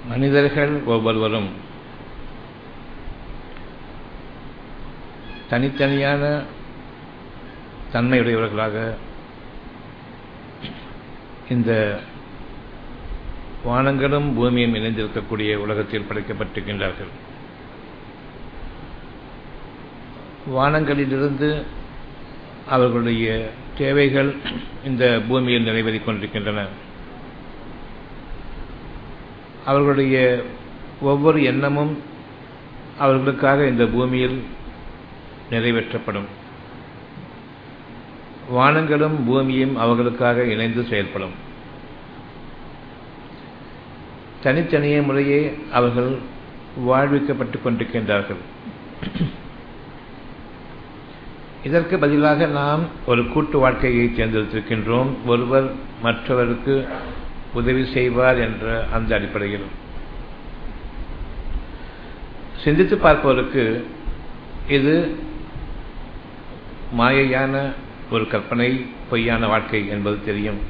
மனிதர்கள் ஒவ்வொருவரும் தனித்தனியான தன்மையுடையவர்களாக இந்த வானங்களும் பூமியும் இணைந்திருக்கக்கூடிய உலகத்தில் படைக்கப்பட்டிருக்கின்றார்கள் வானங்களிலிருந்து அவர்களுடைய தேவைகள் இந்த பூமியில் நிறைவேறிக் கொண்டிருக்கின்றன அவர்களுடைய ஒவ்வொரு எண்ணமும் அவர்களுக்காக இந்த பூமியில் நிறைவேற்றப்படும் வானங்களும் பூமியும் அவர்களுக்காக இணைந்து செயல்படும் தனித்தனிய முறையே அவர்கள் வாழ்விக்கப்பட்டுக் கொண்டிருக்கின்றார்கள் இதற்கு பதிலாக நாம் ஒரு கூட்டு வாழ்க்கையை தேர்ந்தெடுத்திருக்கின்றோம் ஒருவர் மற்றவருக்கு உதவி செய்வார் என்ற அந்த அடிப்படையில் சிந்தித்து பார்ப்பவருக்கு இது மாயையான ஒரு கற்பனை பொய்யான வாழ்க்கை என்பது தெரியும்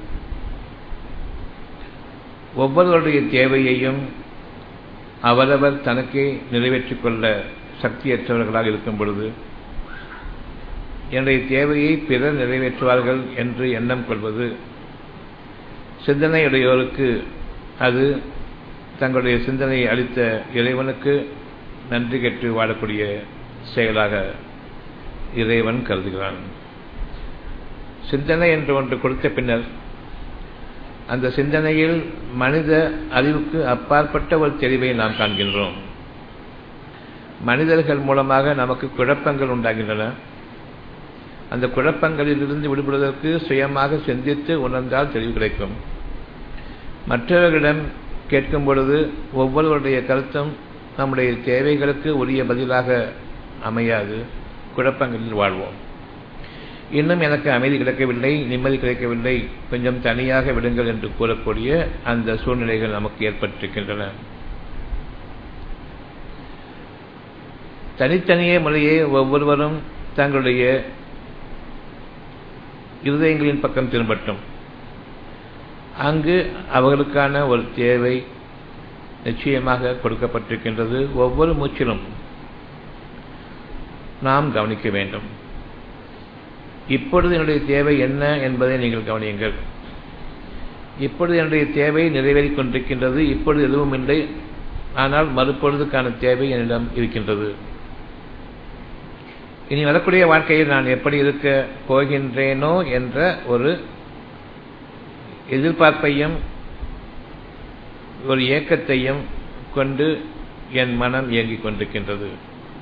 ஒவ்வொருவருடைய தேவையையும் அவரவர் தனக்கே நிறைவேற்றிக் கொள்ள சக்தியற்றவர்களாக இருக்கும் பொழுது என்னுடைய தேவையை பிறர் நிறைவேற்றுவார்கள் என்று எண்ணம் கொள்வது சிந்தனையுடையோருக்கு அது தங்களுடைய சிந்தனையை அளித்த இறைவனுக்கு நன்றி கெட்டு வாழக்கூடிய செயலாக இறைவன் கருதுகிறான் சிந்தனை என்று ஒன்று கொடுத்த பின்னர் அந்த சிந்தனையில் மனித அறிவுக்கு அப்பாற்பட்ட ஒரு தெளிவை நாம் காண்கின்றோம் மனிதர்கள் மூலமாக நமக்கு குழப்பங்கள் உண்டாகின்றன அந்த குழப்பங்களிலிருந்து விடுபடுவதற்கு சுயமாக சிந்தித்து உணர்ந்தால் தெளிவு கிடைக்கும் மற்றவர்களிடம் கேட்கும் பொழுது ஒவ்வொருவருடைய கருத்தும் நம்முடைய தேவைகளுக்கு உரிய பதிலாக அமையாது குழப்பங்களில் வாழ்வோம் இன்னும் எனக்கு அமைதி கிடைக்கவில்லை நிம்மதி கிடைக்கவில்லை கொஞ்சம் தனியாக விடுங்கள் என்று கூறக்கூடிய அந்த சூழ்நிலைகள் நமக்கு ஏற்பட்டிருக்கின்றன தனித்தனியே முறையே ஒவ்வொருவரும் தங்களுடைய இருதயங்களின் பக்கம் திரும்பட்டும் அங்கு அவர்களுக்கான ஒரு தேவை நிச்சயமாக கொடுக்கப்பட்டிருக்கின்றது ஒவ்வொரு மூச்சிலும் நாம் கவனிக்க வேண்டும் இப்பொழுது என்னுடைய தேவை என்ன என்பதை நீங்கள் கவனியுங்கள் இப்பொழுது என்னுடைய தேவை நிறைவேறிக் கொண்டிருக்கின்றது இப்பொழுது எதுவும் இல்லை ஆனால் மறுப்பொழுதுக்கான தேவை என்னிடம் இருக்கின்றது இனி வரக்கூடிய வாழ்க்கையில் நான் எப்படி இருக்க போகின்றேனோ என்ற ஒரு எதிர்பார்ப்பையும் ஒரு ஏக்கத்தையும் கொண்டு என் மனம் இயங்கிக் கொண்டிருக்கின்றது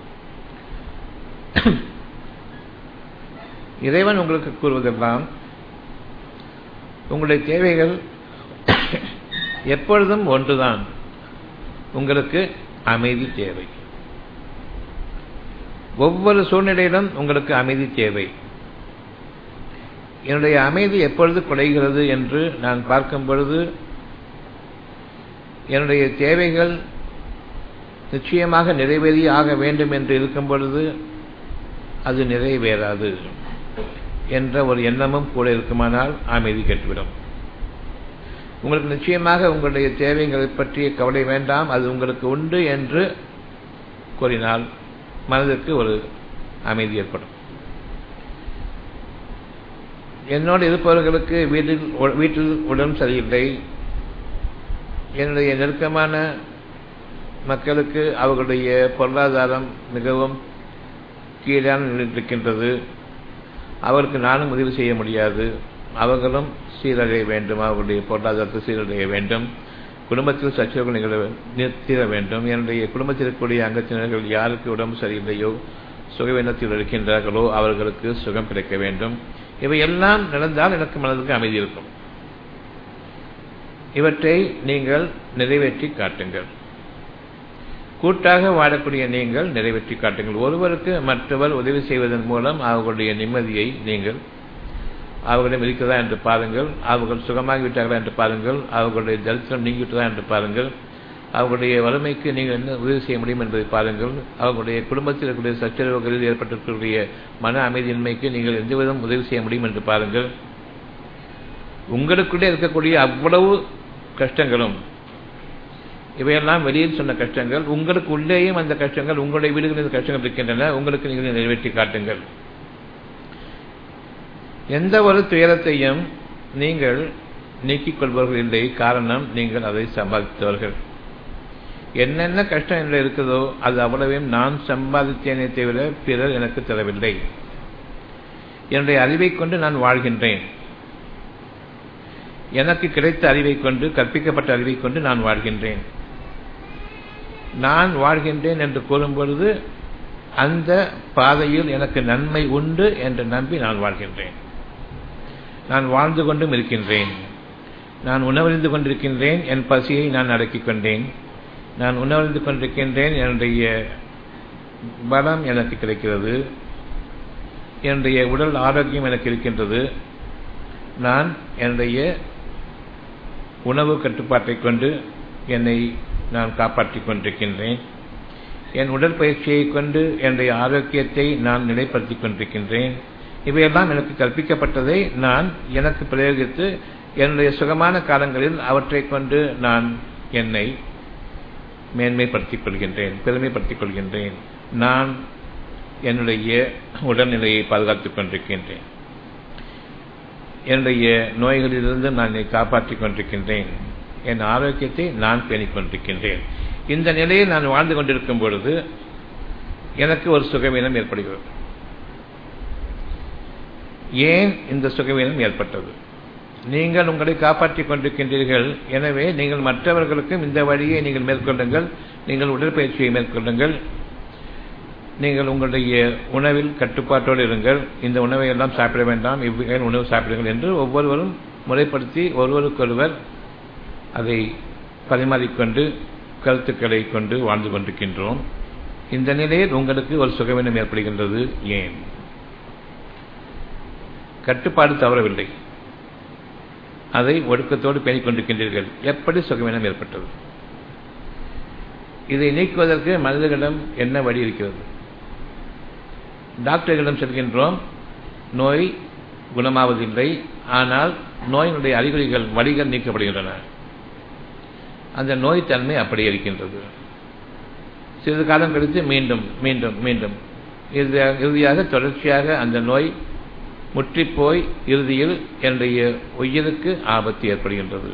இறைவன் உங்களுக்கு கூறுவதெல்லாம் உங்களுடைய தேவைகள் எப்பொழுதும் ஒன்றுதான் உங்களுக்கு அமைதி தேவை ஒவ்வொரு சூழ்நிலையிலும் உங்களுக்கு அமைதி தேவை என்னுடைய அமைதி எப்பொழுது குறைகிறது என்று நான் பார்க்கும் பொழுது என்னுடைய தேவைகள் நிச்சயமாக நிறைவேறி ஆக வேண்டும் என்று இருக்கும் பொழுது அது நிறைவேறாது என்ற ஒரு எண்ணமும் கூட இருக்குமானால் அமைதி கெட்டுவிடும் உங்களுக்கு நிச்சயமாக உங்களுடைய தேவைகளை பற்றிய கவலை வேண்டாம் அது உங்களுக்கு உண்டு என்று கூறினால் மனதிற்கு ஒரு அமைதி ஏற்படும் என்னோடு இருப்பவர்களுக்கு வீட்டில் வீட்டில் உடம்பு சரியில்லை என்னுடைய நெருக்கமான மக்களுக்கு அவர்களுடைய பொருளாதாரம் மிகவும் கீழான நிலையில் இருக்கின்றது அவருக்கு நானும் உதவி செய்ய முடியாது அவர்களும் சீரடைய வேண்டும் அவர்களுடைய பொருளாதாரத்தை சீரடைய வேண்டும் குடும்பத்தில் சச்சரவுகள் நிகழ நிறுத்திட வேண்டும் என்னுடைய குடும்பத்தில் இருக்கக்கூடிய அங்கத்தினர்கள் யாருக்கு உடம்பு சரியில்லையோ சுகவீனத்தில் இருக்கின்றார்களோ அவர்களுக்கு சுகம் கிடைக்க வேண்டும் இவை எல்லாம் நடந்தால் எனக்கு மனதுக்கு அமைதி இருக்கும் இவற்றை நீங்கள் நிறைவேற்றி காட்டுங்கள் கூட்டாக வாழக்கூடிய நீங்கள் நிறைவேற்றி காட்டுங்கள் ஒருவருக்கு மற்றவர் உதவி செய்வதன் மூலம் அவர்களுடைய நிம்மதியை நீங்கள் அவர்களிடம் இருக்கிறதா என்று பாருங்கள் அவர்கள் சுகமாகிவிட்டார்களா என்று பாருங்கள் அவர்களுடைய தரித்திரம் நீங்கிவிட்டதா என்று பாருங்கள் அவர்களுடைய வறுமைக்கு நீங்கள் என்ன உதவி செய்ய முடியும் என்பதை பாருங்கள் அவர்களுடைய குடும்பத்தில் இருக்கக்கூடிய சச்சரவுகளில் ஏற்பட்டிருக்கக்கூடிய மன அமைதியின்மைக்கு நீங்கள் எந்தவிதம் உதவி செய்ய முடியும் என்று பாருங்கள் உங்களுக்குள்ளே இருக்கக்கூடிய அவ்வளவு கஷ்டங்களும் இவையெல்லாம் வெளியில் சொன்ன கஷ்டங்கள் உங்களுக்கு உள்ளேயும் அந்த கஷ்டங்கள் உங்களுடைய வீடுகளில் கஷ்டங்கள் இருக்கின்றன உங்களுக்கு நீங்கள் நிறைவேற்றி காட்டுங்கள் எந்த ஒரு துயரத்தையும் நீங்கள் நீக்கிக் கொள்பவர்கள் இல்லை காரணம் நீங்கள் அதை சம்பாதித்தவர்கள் என்னென்ன கஷ்டம் என்று இருக்குதோ அது அவ்வளவையும் நான் சம்பாதித்தேனே தவிர பிறர் எனக்கு தரவில்லை என்னுடைய அறிவை கொண்டு நான் வாழ்கின்றேன் எனக்கு கிடைத்த அறிவை கொண்டு கற்பிக்கப்பட்ட அறிவை கொண்டு நான் வாழ்கின்றேன் நான் வாழ்கின்றேன் என்று கூறும் பொழுது அந்த பாதையில் எனக்கு நன்மை உண்டு என்று நம்பி நான் வாழ்கின்றேன் நான் வாழ்ந்து கொண்டும் இருக்கின்றேன் நான் உணவறிந்து கொண்டிருக்கின்றேன் என் பசியை நான் அடக்கிக் கொண்டேன் நான் உணவறிந்து கொண்டிருக்கின்றேன் என்னுடைய பலம் எனக்கு கிடைக்கிறது என்னுடைய உடல் ஆரோக்கியம் எனக்கு இருக்கின்றது நான் என்னுடைய உணவு கட்டுப்பாட்டை கொண்டு என்னை நான் காப்பாற்றிக் கொண்டிருக்கின்றேன் என் உடற்பயிற்சியை கொண்டு என்னுடைய ஆரோக்கியத்தை நான் நிலைப்படுத்திக் கொண்டிருக்கின்றேன் இவையெல்லாம் எனக்கு கற்பிக்கப்பட்டதை நான் எனக்கு பிரயோகித்து என்னுடைய சுகமான காலங்களில் அவற்றை கொண்டு நான் என்னை மேன்மைப்படுத்திக் கொள்கின்றேன் பெருமைப்படுத்திக் கொள்கின்றேன் நான் என்னுடைய உடல்நிலையை பாதுகாத்துக் கொண்டிருக்கின்றேன் என்னுடைய நோய்களிலிருந்து நான் என்னை காப்பாற்றிக் கொண்டிருக்கின்றேன் என் ஆரோக்கியத்தை நான் பேணிக் கொண்டிருக்கின்றேன் இந்த நிலையில் நான் வாழ்ந்து கொண்டிருக்கும் பொழுது எனக்கு ஒரு சுகவீனம் ஏற்படுகிறது ஏன் இந்த சுகவீனம் ஏற்பட்டது நீங்கள் உங்களை காப்பாற்றிக் கொண்டிருக்கின்றீர்கள் எனவே நீங்கள் மற்றவர்களுக்கும் இந்த வழியை நீங்கள் மேற்கொள்ளுங்கள் நீங்கள் உடற்பயிற்சியை மேற்கொள்ளுங்கள் நீங்கள் உங்களுடைய உணவில் கட்டுப்பாட்டோடு இருங்கள் இந்த உணவை எல்லாம் சாப்பிட வேண்டாம் இவ்வகை உணவு சாப்பிடுங்கள் என்று ஒவ்வொருவரும் முறைப்படுத்தி ஒருவருக்கொருவர் அதை பரிமாறிக்கொண்டு கருத்துக்களை கொண்டு வாழ்ந்து கொண்டிருக்கின்றோம் இந்த நிலையில் உங்களுக்கு ஒரு சுகவீனம் ஏற்படுகின்றது ஏன் கட்டுப்பாடு தவறவில்லை அதை ஒடுக்கத்தோடு பேணிக் கொண்டிருக்கின்றீர்கள் எப்படி சுகவீனம் ஏற்பட்டது இதை நீக்குவதற்கு மனிதர்களிடம் என்ன வழி இருக்கிறது டாக்டர்களிடம் செல்கின்றோம் நோய் குணமாவதில்லை ஆனால் நோயினுடைய அறிகுறிகள் வழிகள் நீக்கப்படுகின்றன அந்த நோய் தன்மை அப்படியே இருக்கின்றது சிறிது காலம் கழித்து மீண்டும் மீண்டும் மீண்டும் இறுதியாக தொடர்ச்சியாக அந்த நோய் முற்றிப்போய் இறுதியில் என்னுடைய உயிருக்கு ஆபத்து ஏற்படுகின்றது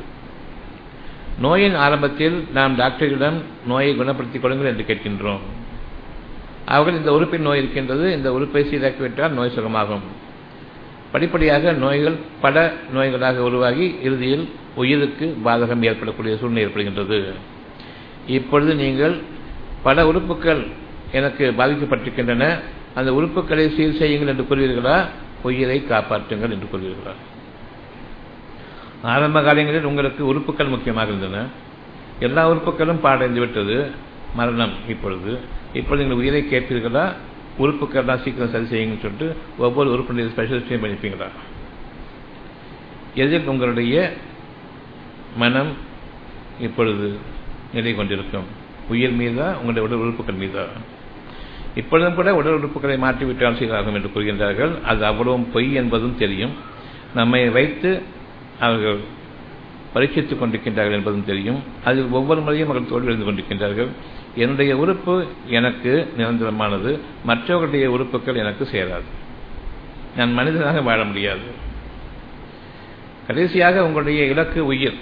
நோயின் ஆரம்பத்தில் நாம் டாக்டர்களிடம் நோயை குணப்படுத்திக் கொள்ளுங்கள் என்று கேட்கின்றோம் அவர்கள் இந்த உறுப்பின் நோய் இருக்கின்றது இந்த உறுப்பை சீராக்கிவிட்டால் நோய் சுகமாகும் படிப்படியாக நோய்கள் பல நோய்களாக உருவாகி இறுதியில் உயிருக்கு பாதகம் ஏற்படக்கூடிய சூழ்நிலை ஏற்படுகின்றது இப்பொழுது நீங்கள் பல உறுப்புகள் எனக்கு பாதிக்கப்பட்டிருக்கின்றன அந்த உறுப்புகளை சீர் செய்யுங்கள் என்று கூறுவீர்களா உயிரை காப்பாற்றுங்கள் என்று கூறுவீர்களா ஆரம்ப காலங்களில் உங்களுக்கு உறுப்புகள் முக்கியமாக இருந்தன எல்லா உறுப்புகளும் பாடைந்து விட்டது மரணம் இப்பொழுது இப்பொழுது நீங்கள் உயிரை கேட்பீர்களா உறுப்புக்கள்லாம் சீக்கிரம் சரி செய்யுங்கன்னு சொல்லிட்டு ஒவ்வொரு உறுப்பினுடைய ஸ்பெஷலிஸ்டையும் பண்ணிப்பீங்களா எதில் உங்களுடைய மனம் இப்பொழுது நிலை கொண்டிருக்கும் உயிர் மீதா உங்களுடைய உடல் உறுப்புகள் மீதா இப்பொழுதும் கூட உடல் உறுப்புகளை மாற்றிவிட்டால் சீராகும் என்று கூறுகின்றார்கள் அது அவ்வளவும் பொய் என்பதும் தெரியும் நம்மை வைத்து அவர்கள் பரீட்சித்துக் கொண்டிருக்கின்றார்கள் என்பதும் தெரியும் அதில் ஒவ்வொரு முறையும் அவர்கள் தோல்வி எழுந்து கொண்டிருக்கின்றார்கள் என்னுடைய உறுப்பு எனக்கு நிரந்தரமானது மற்றவர்களுடைய உறுப்புகள் எனக்கு சேராது நான் மனிதனாக வாழ முடியாது கடைசியாக உங்களுடைய இலக்கு உயிர்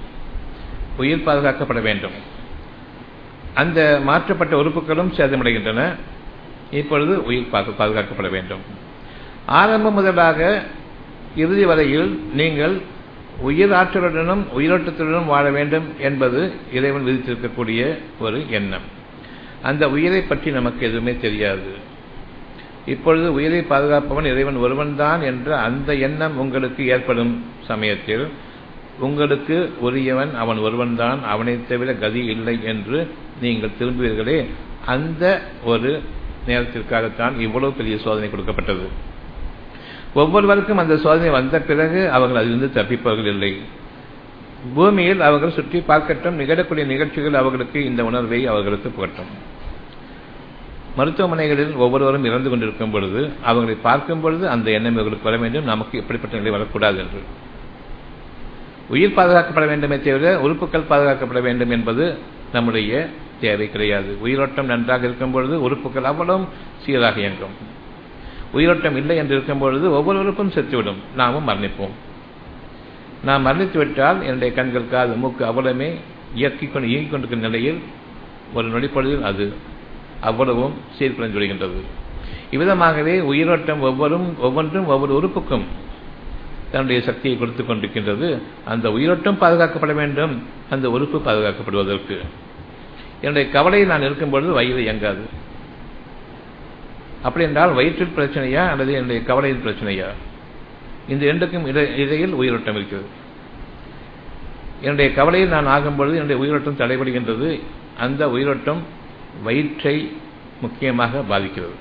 உயிர் பாதுகாக்கப்பட வேண்டும் அந்த மாற்றப்பட்ட உறுப்புகளும் சேதமடைகின்றன இப்பொழுது உயிர் பாதுகாக்கப்பட வேண்டும் ஆரம்பம் முதலாக இறுதி வரையில் நீங்கள் உயிர் ஆற்றலுடனும் உயிரோட்டத்துடனும் வாழ வேண்டும் என்பது இறைவன் விதித்திருக்கக்கூடிய ஒரு எண்ணம் அந்த உயிரை பற்றி நமக்கு எதுவுமே தெரியாது இப்பொழுது உயிரை பாதுகாப்பவன் இறைவன் ஒருவன்தான் என்ற அந்த எண்ணம் உங்களுக்கு ஏற்படும் சமயத்தில் உங்களுக்கு உரியவன் அவன் ஒருவன்தான் அவனைத் தவிர கதி இல்லை என்று நீங்கள் திரும்புவீர்களே அந்த ஒரு நேரத்திற்காகத்தான் இவ்வளவு பெரிய சோதனை கொடுக்கப்பட்டது ஒவ்வொருவருக்கும் அந்த சோதனை வந்த பிறகு அவர்கள் அதிலிருந்து தப்பிப்பவர்கள் இல்லை பூமியில் அவர்கள் சுற்றி பார்க்கட்டும் நிகழக்கூடிய நிகழ்ச்சிகள் அவர்களுக்கு இந்த உணர்வை அவர்களுக்கு புகட்டும் மருத்துவமனைகளில் ஒவ்வொருவரும் இறந்து கொண்டிருக்கும் பொழுது அவர்களை பார்க்கும் பொழுது அந்த எண்ணம் இவர்களுக்கு வர வேண்டும் நமக்கு எப்படிப்பட்ட நிலை வரக்கூடாது என்று உயிர் பாதுகாக்கப்பட வேண்டுமே தவிர உறுப்புகள் பாதுகாக்கப்பட வேண்டும் என்பது நம்முடைய தேவை கிடையாது உயிரோட்டம் நன்றாக இருக்கும் பொழுது உறுப்புகள் அவ்வளவும் சீராக இயங்கும் உயிரோட்டம் இல்லை என்று இருக்கும் பொழுது ஒவ்வொரு உறுப்பும் செத்துவிடும் நாமும் மரணிப்போம் நாம் மரணித்து விட்டால் என்னுடைய கண்கள் காது மூக்கு அவ்வளவுமே இயக்கிக் கொண்டு இயங்கிக் கொண்டிருக்கிற நிலையில் ஒரு நொடிப்பொழுதில் அது அவ்வளவும் சீர்குலைந்து விடுகின்றது இவ்விதமாகவே உயிரோட்டம் ஒவ்வொரும் ஒவ்வொன்றும் ஒவ்வொரு உறுப்புக்கும் தன்னுடைய சக்தியை கொடுத்துக் கொண்டிருக்கின்றது அந்த உயிரோட்டம் பாதுகாக்கப்பட வேண்டும் அந்த உறுப்பு பாதுகாக்கப்படுவதற்கு என்னுடைய கவலையில் நான் இருக்கும் பொழுது வயிறு இயங்காது அப்படி என்றால் வயிற்றில் பிரச்சனையா அல்லது என்னுடைய கவலையின் பிரச்சனையா இந்த இரண்டுக்கும் இடையில் உயிரோட்டம் இருக்கிறது என்னுடைய கவலையில் நான் ஆகும் பொழுது என்னுடைய உயிரோட்டம் தடைபடுகின்றது அந்த உயிரோட்டம் வயிற்றை முக்கியமாக பாதிக்கிறது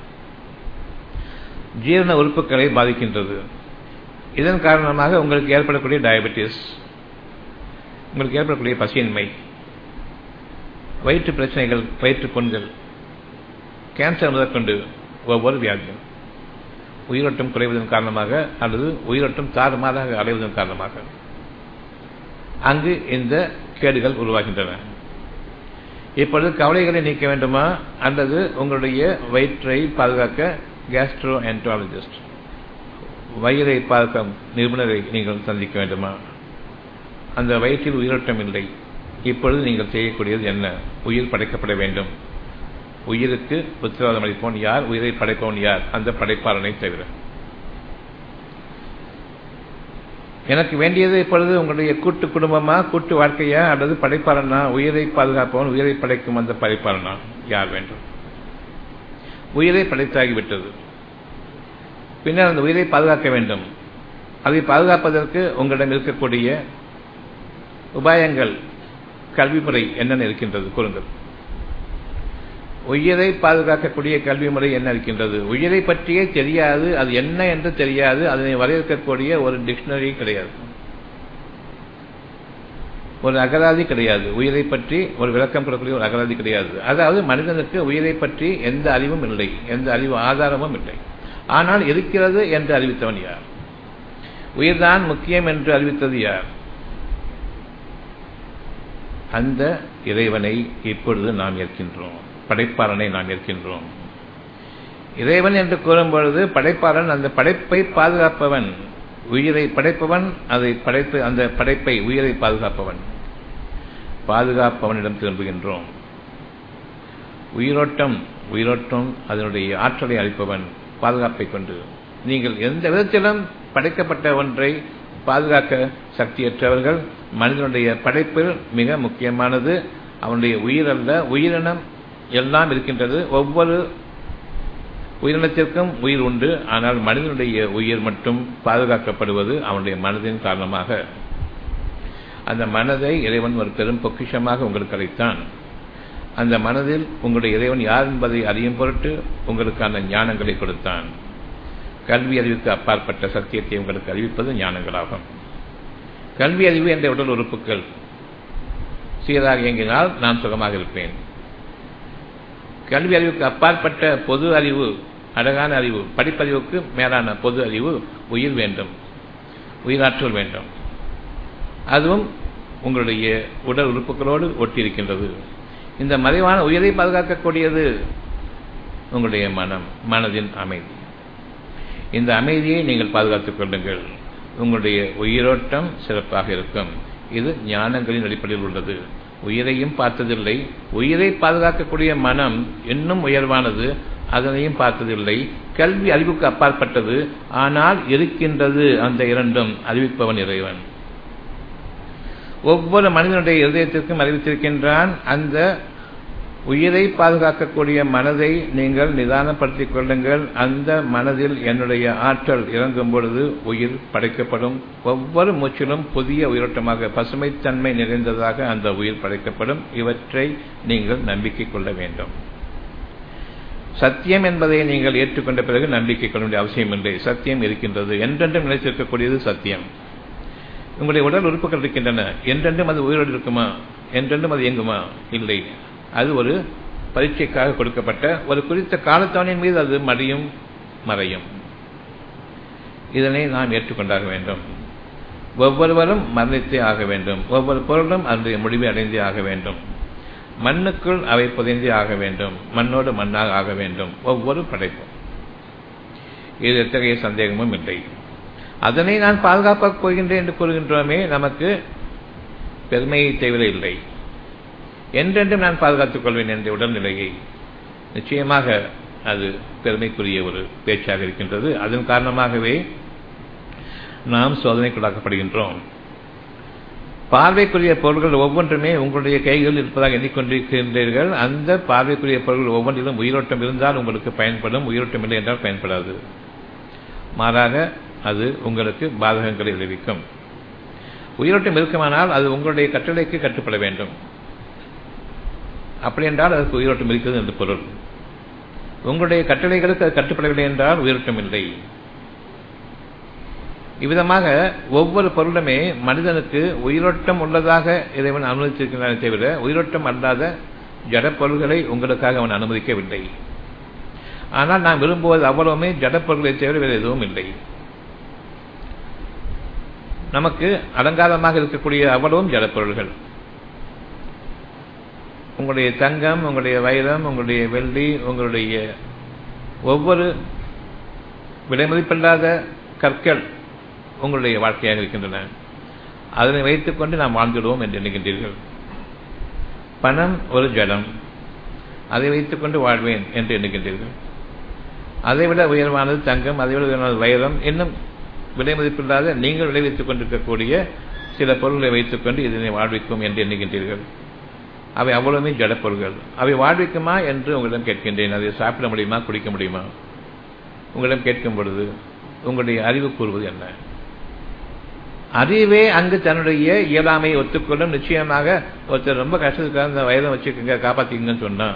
ஜீரண உறுப்புகளை பாதிக்கின்றது இதன் காரணமாக உங்களுக்கு ஏற்படக்கூடிய டயபெட்டிஸ் உங்களுக்கு ஏற்படக்கூடிய பசியின்மை வயிற்று பிரச்சனைகள் வயிற்று புண்கள் கேன்சர் முதற்கொண்டு ஒவ்வொரு வியாதியும் உயிரோட்டம் குறைவதன் காரணமாக அல்லது உயிரோட்டம் தாறுமாறாக அடைவதன் காரணமாக அங்கு இந்த கேடுகள் உருவாகின்றன இப்பொழுது கவலைகளை நீக்க வேண்டுமா அல்லது உங்களுடைய வயிற்றை பாதுகாக்க கேஸ்ட்ரோ என்ட்ராலஜிஸ்ட் வயிறை பார்க்கும் நிபுணரை நீங்கள் சந்திக்க வேண்டுமா அந்த வயிற்றில் உயிரோட்டம் இல்லை இப்பொழுது நீங்கள் செய்யக்கூடியது என்ன உயிர் படைக்கப்பட வேண்டும் உயிருக்கு உத்தரவாதம் அளிப்பவன் யார் உயிரை படைப்பவன் யார் அந்த படைப்பாளனை தவிர எனக்கு வேண்டியது இப்பொழுது உங்களுடைய கூட்டு குடும்பமா கூட்டு வாழ்க்கையா அல்லது படைப்பாளனா உயிரை பாதுகாப்பவன் உயிரை படைக்கும் அந்த படைப்பாளனா யார் வேண்டும் உயிரை படைத்தாகிவிட்டது பின்னர் அந்த உயிரை பாதுகாக்க வேண்டும் அதை பாதுகாப்பதற்கு உங்களிடம் இருக்கக்கூடிய உபாயங்கள் கல்வி முறை என்னென்ன இருக்கின்றது கூறுங்கள் உயிரை பாதுகாக்கக்கூடிய கல்வி முறை என்ன இருக்கின்றது உயிரை பற்றியே தெரியாது அது என்ன என்று தெரியாது அதனை வரையறுக்கக்கூடிய ஒரு டிக்ஷனரி கிடையாது ஒரு அகராதி கிடையாது உயிரை பற்றி ஒரு விளக்கம் கொடுக்கக்கூடிய ஒரு அகராதி கிடையாது அதாவது மனிதனுக்கு உயிரை பற்றி எந்த அறிவும் இல்லை எந்த அறிவு ஆதாரமும் இல்லை ஆனால் இருக்கிறது என்று அறிவித்தவன் யார் உயிர்தான் முக்கியம் என்று அறிவித்தது யார் அந்த இறைவனை இப்பொழுது நாம் ஏற்கின்றோம் படைப்பாளனை நாம் ஏற்கின்றோம் இறைவன் என்று கூறும் பொழுது படைப்பாளன் அந்த படைப்பை பாதுகாப்பவன் உயிரை படைப்பவன் அதை படைப்பு அந்த படைப்பை உயிரை பாதுகாப்பவன் பாதுகாப்பவனிடம் திரும்புகின்றோம் உயிரோட்டம் உயிரோட்டம் அதனுடைய ஆற்றலை அளிப்பவன் பாதுகாப்பை கொண்டு நீங்கள் எந்த விதத்திலும் படைக்கப்பட்ட ஒன்றை பாதுகாக்க சக்தியற்றவர்கள் மனிதனுடைய படைப்பில் மிக முக்கியமானது அவனுடைய உயிர் அல்ல உயிரினம் எல்லாம் இருக்கின்றது ஒவ்வொரு உயிரினத்திற்கும் உயிர் உண்டு ஆனால் மனிதனுடைய உயிர் மட்டும் பாதுகாக்கப்படுவது அவனுடைய மனதின் காரணமாக அந்த மனதை இறைவன் ஒரு பெரும் பொக்கிஷமாக உங்களுக்கு அளித்தான் அந்த மனதில் உங்களுடைய இறைவன் யார் என்பதை அறியும் பொருட்டு உங்களுக்கான ஞானங்களை கொடுத்தான் கல்வி அறிவுக்கு அப்பாற்பட்ட சத்தியத்தை உங்களுக்கு அறிவிப்பது ஞானங்களாகும் கல்வி அறிவு என்ற உடல் உறுப்புகள் சீராக இயங்கினால் நான் சுகமாக இருப்பேன் கல்வி அறிவுக்கு அப்பாற்பட்ட பொது அறிவு அழகான அறிவு படிப்பறிவுக்கு மேலான பொது அறிவு உயிர் வேண்டும் உயிராற்றல் வேண்டும் அதுவும் உங்களுடைய உடல் உறுப்புகளோடு ஒட்டியிருக்கின்றது இந்த மறைவான உயிரை பாதுகாக்கக்கூடியது உங்களுடைய மனம் மனதின் அமைதி இந்த அமைதியை நீங்கள் பாதுகாத்துக் கொள்ளுங்கள் உங்களுடைய உயிரோட்டம் சிறப்பாக இருக்கும் இது ஞானங்களின் அடிப்படையில் உள்ளது உயிரையும் பார்த்ததில்லை உயிரை பாதுகாக்கக்கூடிய மனம் இன்னும் உயர்வானது அதனையும் பார்த்ததில்லை கல்வி அறிவுக்கு அப்பாற்பட்டது ஆனால் இருக்கின்றது அந்த இரண்டும் அறிவிப்பவன் இறைவன் ஒவ்வொரு மனிதனுடைய இருதயத்திற்கும் அறிவித்திருக்கின்றான் அந்த உயிரை பாதுகாக்கக்கூடிய மனதை நீங்கள் நிதானப்படுத்திக் கொள்ளுங்கள் அந்த மனதில் என்னுடைய ஆற்றல் இறங்கும் பொழுது உயிர் படைக்கப்படும் ஒவ்வொரு மூச்சிலும் புதிய உயிரோட்டமாக பசுமைத்தன்மை நிறைந்ததாக அந்த உயிர் படைக்கப்படும் இவற்றை நீங்கள் நம்பிக்கை கொள்ள வேண்டும் சத்தியம் என்பதை நீங்கள் ஏற்றுக்கொண்ட பிறகு நம்பிக்கை கொள்ள வேண்டிய அவசியம் இல்லை சத்தியம் இருக்கின்றது என்றென்றும் நிலைத்திருக்கக்கூடியது சத்தியம் உங்களுடைய உடல் உறுப்புகள் இருக்கின்றன என்றென்றும் அது உயிரோடு இருக்குமா என்றென்றும் அது இயங்குமா இல்லை அது ஒரு பரீட்சைக்காக கொடுக்கப்பட்ட ஒரு குறித்த காலத்தவனின் மீது அது மடியும் மறையும் இதனை நாம் ஏற்றுக்கொண்டாக வேண்டும் ஒவ்வொருவரும் மரணித்தே ஆக வேண்டும் ஒவ்வொரு பொருளும் அதனுடைய முடிவை அடைந்தே ஆக வேண்டும் மண்ணுக்குள் அவை புதைந்தே ஆக வேண்டும் மண்ணோடு மண்ணாக ஆக வேண்டும் ஒவ்வொரு படைப்பும் இது எத்தகைய சந்தேகமும் இல்லை அதனை நான் பாதுகாப்பாக போகின்றேன் என்று கூறுகின்றோமே நமக்கு பெருமையை தவிர இல்லை என்றென்றும் நான் பாதுகாத்துக் கொள்வேன் என்ற உடல்நிலையை நிச்சயமாக அது பெருமைக்குரிய ஒரு பேச்சாக இருக்கின்றது அதன் காரணமாகவே நாம் சோதனைக்குள்ளாக்கப்படுகின்றோம் பார்வைக்குரிய பொருள்கள் ஒவ்வொன்றுமே உங்களுடைய கைகளில் இருப்பதாக எண்ணிக்கொண்டிருக்கின்றீர்கள் அந்த பார்வைக்குரிய பொருள்கள் ஒவ்வொன்றிலும் உயிரோட்டம் இருந்தால் உங்களுக்கு பயன்படும் உயிரோட்டம் இல்லை என்றால் பயன்படாது மாறாக அது உங்களுக்கு பாதகங்களை விளைவிக்கும் உயிரோட்டம் இருக்குமானால் அது உங்களுடைய கட்டளைக்கு கட்டுப்பட வேண்டும் அப்படி என்றால் அதுக்கு உயிரோட்டம் இருக்கிறது என்று பொருள் உங்களுடைய கட்டளைகளுக்கு அது கட்டுப்படவில்லை என்றால் உயிரோட்டம் இல்லை இவ்விதமாக ஒவ்வொரு பொருளுமே மனிதனுக்கு உயிரோட்டம் உள்ளதாக இறைவன் அனுமதித்திருக்கிறானே தவிர உயிரோட்டம் அல்லாத ஜட பொருள்களை உங்களுக்காக அவன் அனுமதிக்கவில்லை ஆனால் நாம் விரும்புவது அவ்வளவுமே ஜட பொருள்களை தவிர வேறு எதுவும் இல்லை நமக்கு அலங்காரமாக இருக்கக்கூடிய அவ்வளவும் ஜடப்பொருள்கள் உங்களுடைய தங்கம் உங்களுடைய வைரம் உங்களுடைய வெள்ளி உங்களுடைய ஒவ்வொரு விலைமதிப்பில்லாத கற்கள் உங்களுடைய வாழ்க்கையாக இருக்கின்றன அதனை வைத்துக்கொண்டு நாம் வாழ்ந்துடுவோம் என்று எண்ணுகின்றீர்கள் பணம் ஒரு ஜடம் அதை வைத்துக்கொண்டு வாழ்வேன் என்று எண்ணுகின்றீர்கள் அதைவிட உயர்வானது தங்கம் அதைவிட உயர்வானது வைரம் இன்னும் விலை மதிப்பில்லாத நீங்கள் விளைவித்துக் கொண்டிருக்கக்கூடிய சில பொருள்களை வைத்துக்கொண்டு இதனை வாழ்விக்கும் என்று எண்ணுகின்றீர்கள் அவை அவ்வளவுமே ஜடப்பொருள்கள் அவை வாழ்விக்குமா என்று உங்களிடம் கேட்கின்றேன் அதை சாப்பிட முடியுமா குடிக்க முடியுமா உங்களிடம் கேட்கும் பொழுது உங்களுடைய அறிவு கூறுவது என்ன அறிவே அங்கு தன்னுடைய இயலாமையை ஒத்துக்கொள்ளும் நிச்சயமாக ஒருத்தர் ரொம்ப கஷ்டத்துக்காக அந்த வயதை வச்சுக்கோங்க காப்பாத்திக்கங்கன்னு சொன்னா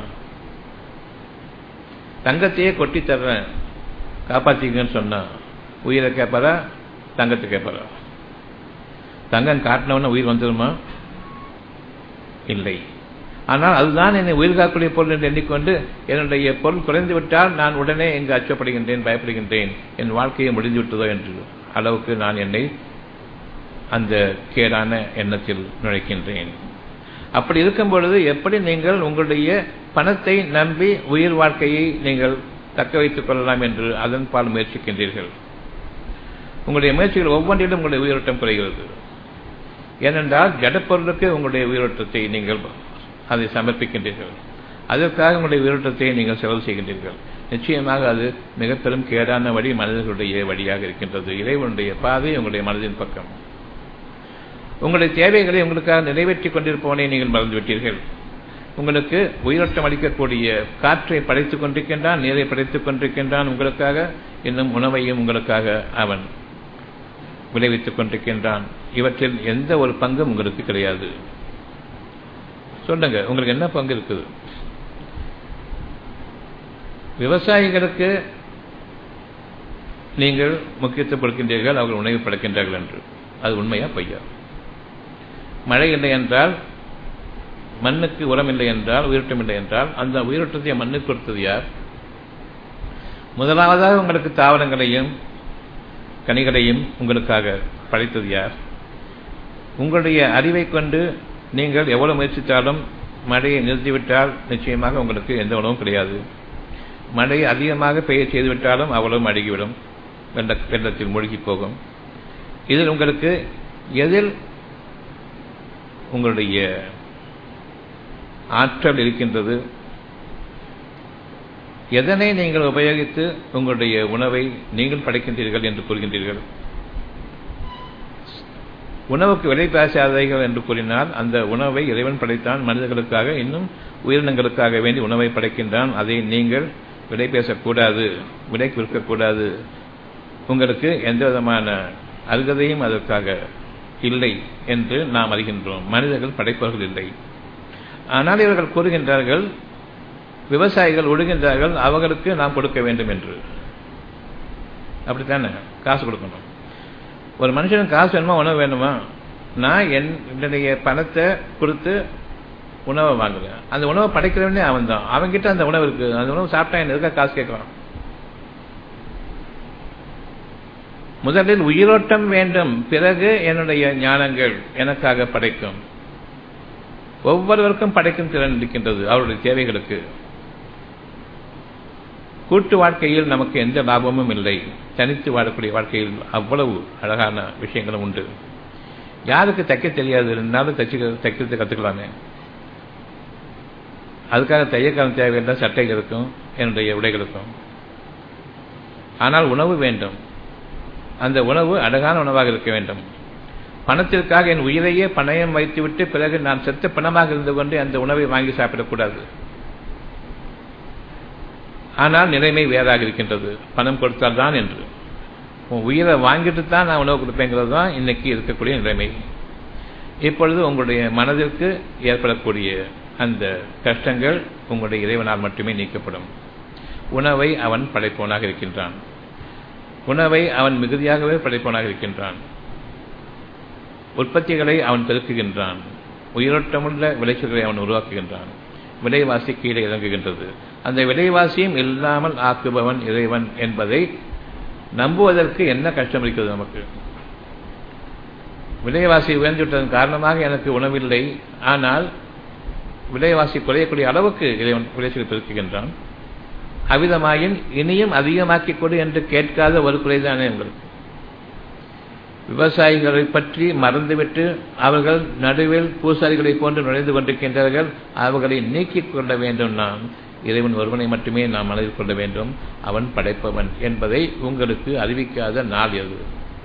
தங்கத்தையே கொட்டி தர்றேன் காப்பாத்திக்கங்கன்னு சொன்னா உயிரை கேட்பாரா தங்கத்தை கேட்பாரா தங்கம் காட்டினவன உயிர் வந்துடுமா இல்லை ஆனால் அதுதான் என்னை உயிர் காக்கக்கூடிய பொருள் என்று எண்ணிக்கொண்டு என்னுடைய பொருள் குறைந்து விட்டால் நான் உடனே எங்கு அச்சப்படுகின்றேன் பயப்படுகின்றேன் என் வாழ்க்கையை முடிந்து விட்டதோ என்று அளவுக்கு நான் என்னை அந்த கேடான எண்ணத்தில் நுழைக்கின்றேன் அப்படி இருக்கும் பொழுது எப்படி நீங்கள் உங்களுடைய பணத்தை நம்பி உயிர் வாழ்க்கையை நீங்கள் தக்க வைத்துக் கொள்ளலாம் என்று அதன் பால் முயற்சிக்கின்றீர்கள் உங்களுடைய முயற்சிகள் ஒவ்வொன்றிலும் உங்களுடைய உயிரோட்டம் குறைகிறது ஏனென்றால் ஜடப்பொருளுக்கு உங்களுடைய உயிரோட்டத்தை நீங்கள் அதை சமர்ப்பிக்கின்றீர்கள் அதற்காக உங்களுடைய உயிரோட்டத்தை நீங்கள் செலவு செய்கின்றீர்கள் நிச்சயமாக அது மிக பெரும் கேடான வழி மனிதர்களுடைய வழியாக இருக்கின்றது இறைவனுடைய பாதை உங்களுடைய மனதின் பக்கம் உங்களுடைய தேவைகளை உங்களுக்காக நிறைவேற்றிக் கொண்டிருப்பவனை நீங்கள் மறந்துவிட்டீர்கள் உங்களுக்கு உயிரோட்டம் அளிக்கக்கூடிய காற்றை படைத்துக் கொண்டிருக்கின்றான் நீரை படைத்துக் கொண்டிருக்கின்றான் உங்களுக்காக இன்னும் உணவையும் உங்களுக்காக அவன் விளைவித்துக் கொண்டிருக்கின்றான் இவற்றில் எந்த ஒரு பங்கும் உங்களுக்கு கிடையாது சொல்லுங்க உங்களுக்கு என்ன பங்கு இருக்குது விவசாயிகளுக்கு நீங்கள் முக்கியத்துவம் கொடுக்கின்றீர்கள் அவர்கள் உணவு படைக்கின்றார்கள் என்று அது உண்மையா பொய்யா மழை இல்லை என்றால் மண்ணுக்கு உரம் இல்லை என்றால் உயிரோட்டம் இல்லை என்றால் அந்த உயிரோட்டத்தை மண்ணுக்கு கொடுத்தது யார் முதலாவதாக உங்களுக்கு தாவரங்களையும் கனிகளையும் உங்களுக்காக படைத்தது யார் உங்களுடைய அறிவை கொண்டு நீங்கள் எவ்வளவு முயற்சித்தாலும் மழையை நிறுத்திவிட்டால் நிச்சயமாக உங்களுக்கு எந்த உணவும் கிடையாது மழை அதிகமாக பெய்ய செய்துவிட்டாலும் அவ்வளவு அழுகிவிடும் வெள்ள வெள்ளத்தில் மூழ்கி போகும் இதில் உங்களுக்கு எதில் உங்களுடைய ஆற்றல் இருக்கின்றது எதனை நீங்கள் உபயோகித்து உங்களுடைய உணவை நீங்கள் படைக்கின்றீர்கள் என்று கூறுகின்றீர்கள் உணவுக்கு விலை பேசாதீர்கள் என்று கூறினால் அந்த உணவை இறைவன் படைத்தான் மனிதர்களுக்காக இன்னும் உயிரினங்களுக்காக வேண்டி உணவை படைக்கின்றான் அதை நீங்கள் விலை பேசக்கூடாது விலைக்கு விற்கக்கூடாது உங்களுக்கு எந்த விதமான அருகதையும் அதற்காக இல்லை என்று நாம் அறிகின்றோம் மனிதர்கள் படைப்பவர்கள் இல்லை ஆனால் இவர்கள் கூறுகின்றார்கள் விவசாயிகள் ஒழுகின்றார்கள் அவர்களுக்கு நாம் கொடுக்க வேண்டும் என்று அப்படித்தானே காசு கொடுக்கணும் ஒரு மனுஷனுக்கு காசு வேணுமா உணவு வேணுமா நான் என்னுடைய பணத்தை கொடுத்து உணவை வாங்குவேன் அந்த உணவை படைக்கிறவனே அவன் தான் அவன்கிட்ட அந்த உணவு இருக்கு அந்த உணவு சாப்பிட்டா என்ன எதுக்காக காசு கேட்கலாம் முதலில் உயிரோட்டம் வேண்டும் பிறகு என்னுடைய ஞானங்கள் எனக்காக படைக்கும் ஒவ்வொருவருக்கும் படைக்கும் திறன் இருக்கின்றது அவருடைய தேவைகளுக்கு கூட்டு வாழ்க்கையில் நமக்கு எந்த லாபமும் இல்லை தனித்து வாழக்கூடிய வாழ்க்கையில் அவ்வளவு அழகான விஷயங்களும் உண்டு யாருக்கு தைக்க தெரியாது இருந்தாலும் தைச்சு தைக்கிறது கற்றுக்கலாமே அதுக்காக தையக்காலம் தேவையில்லை சட்டைகளுக்கும் என்னுடைய உடைகளுக்கும் ஆனால் உணவு வேண்டும் அந்த உணவு அழகான உணவாக இருக்க வேண்டும் பணத்திற்காக என் உயிரையே பணயம் வைத்துவிட்டு பிறகு நான் செத்த பணமாக இருந்து கொண்டு அந்த உணவை வாங்கி சாப்பிடக்கூடாது ஆனால் நிலைமை வேறாக இருக்கின்றது பணம் கொடுத்தால் தான் என்று உன் உயிரை வாங்கிட்டு தான் நான் உணவு கொடுப்பேங்கிறது தான் இன்னைக்கு இருக்கக்கூடிய நிலைமை இப்பொழுது உங்களுடைய மனதிற்கு ஏற்படக்கூடிய அந்த கஷ்டங்கள் உங்களுடைய இறைவனால் மட்டுமே நீக்கப்படும் உணவை அவன் படைப்பவனாக இருக்கின்றான் உணவை அவன் மிகுதியாகவே படைப்பவனாக இருக்கின்றான் உற்பத்திகளை அவன் பெருக்குகின்றான் உயிரோட்டமுள்ள விளைச்சல்களை அவன் உருவாக்குகின்றான் விலைவாசி கீழே இறங்குகின்றது அந்த விலைவாசியும் இல்லாமல் ஆக்குபவன் இறைவன் என்பதை நம்புவதற்கு என்ன கஷ்டம் இருக்கிறது நமக்கு விலைவாசி உயர்ந்துவிட்டதன் காரணமாக எனக்கு உணவில்லை ஆனால் விலைவாசி குறையக்கூடிய அளவுக்கு இறைவன் விளைச்சல் பெருக்குகின்றான் அவ்விதமாயின் இனியும் அதிகமாக்கிக் கொடு என்று கேட்காத ஒரு குறைதானே உங்களுக்கு விவசாயிகளை பற்றி மறந்துவிட்டு அவர்கள் நடுவில் பூசாரிகளை போன்று நுழைந்து கொண்டிருக்கின்றார்கள் அவர்களை நீக்கிக் கொள்ள வேண்டும் நான் இறைவன் ஒருவனை மட்டுமே நாம் மனதில் கொள்ள வேண்டும் அவன் படைப்பவன் என்பதை உங்களுக்கு அறிவிக்காத நாள் எது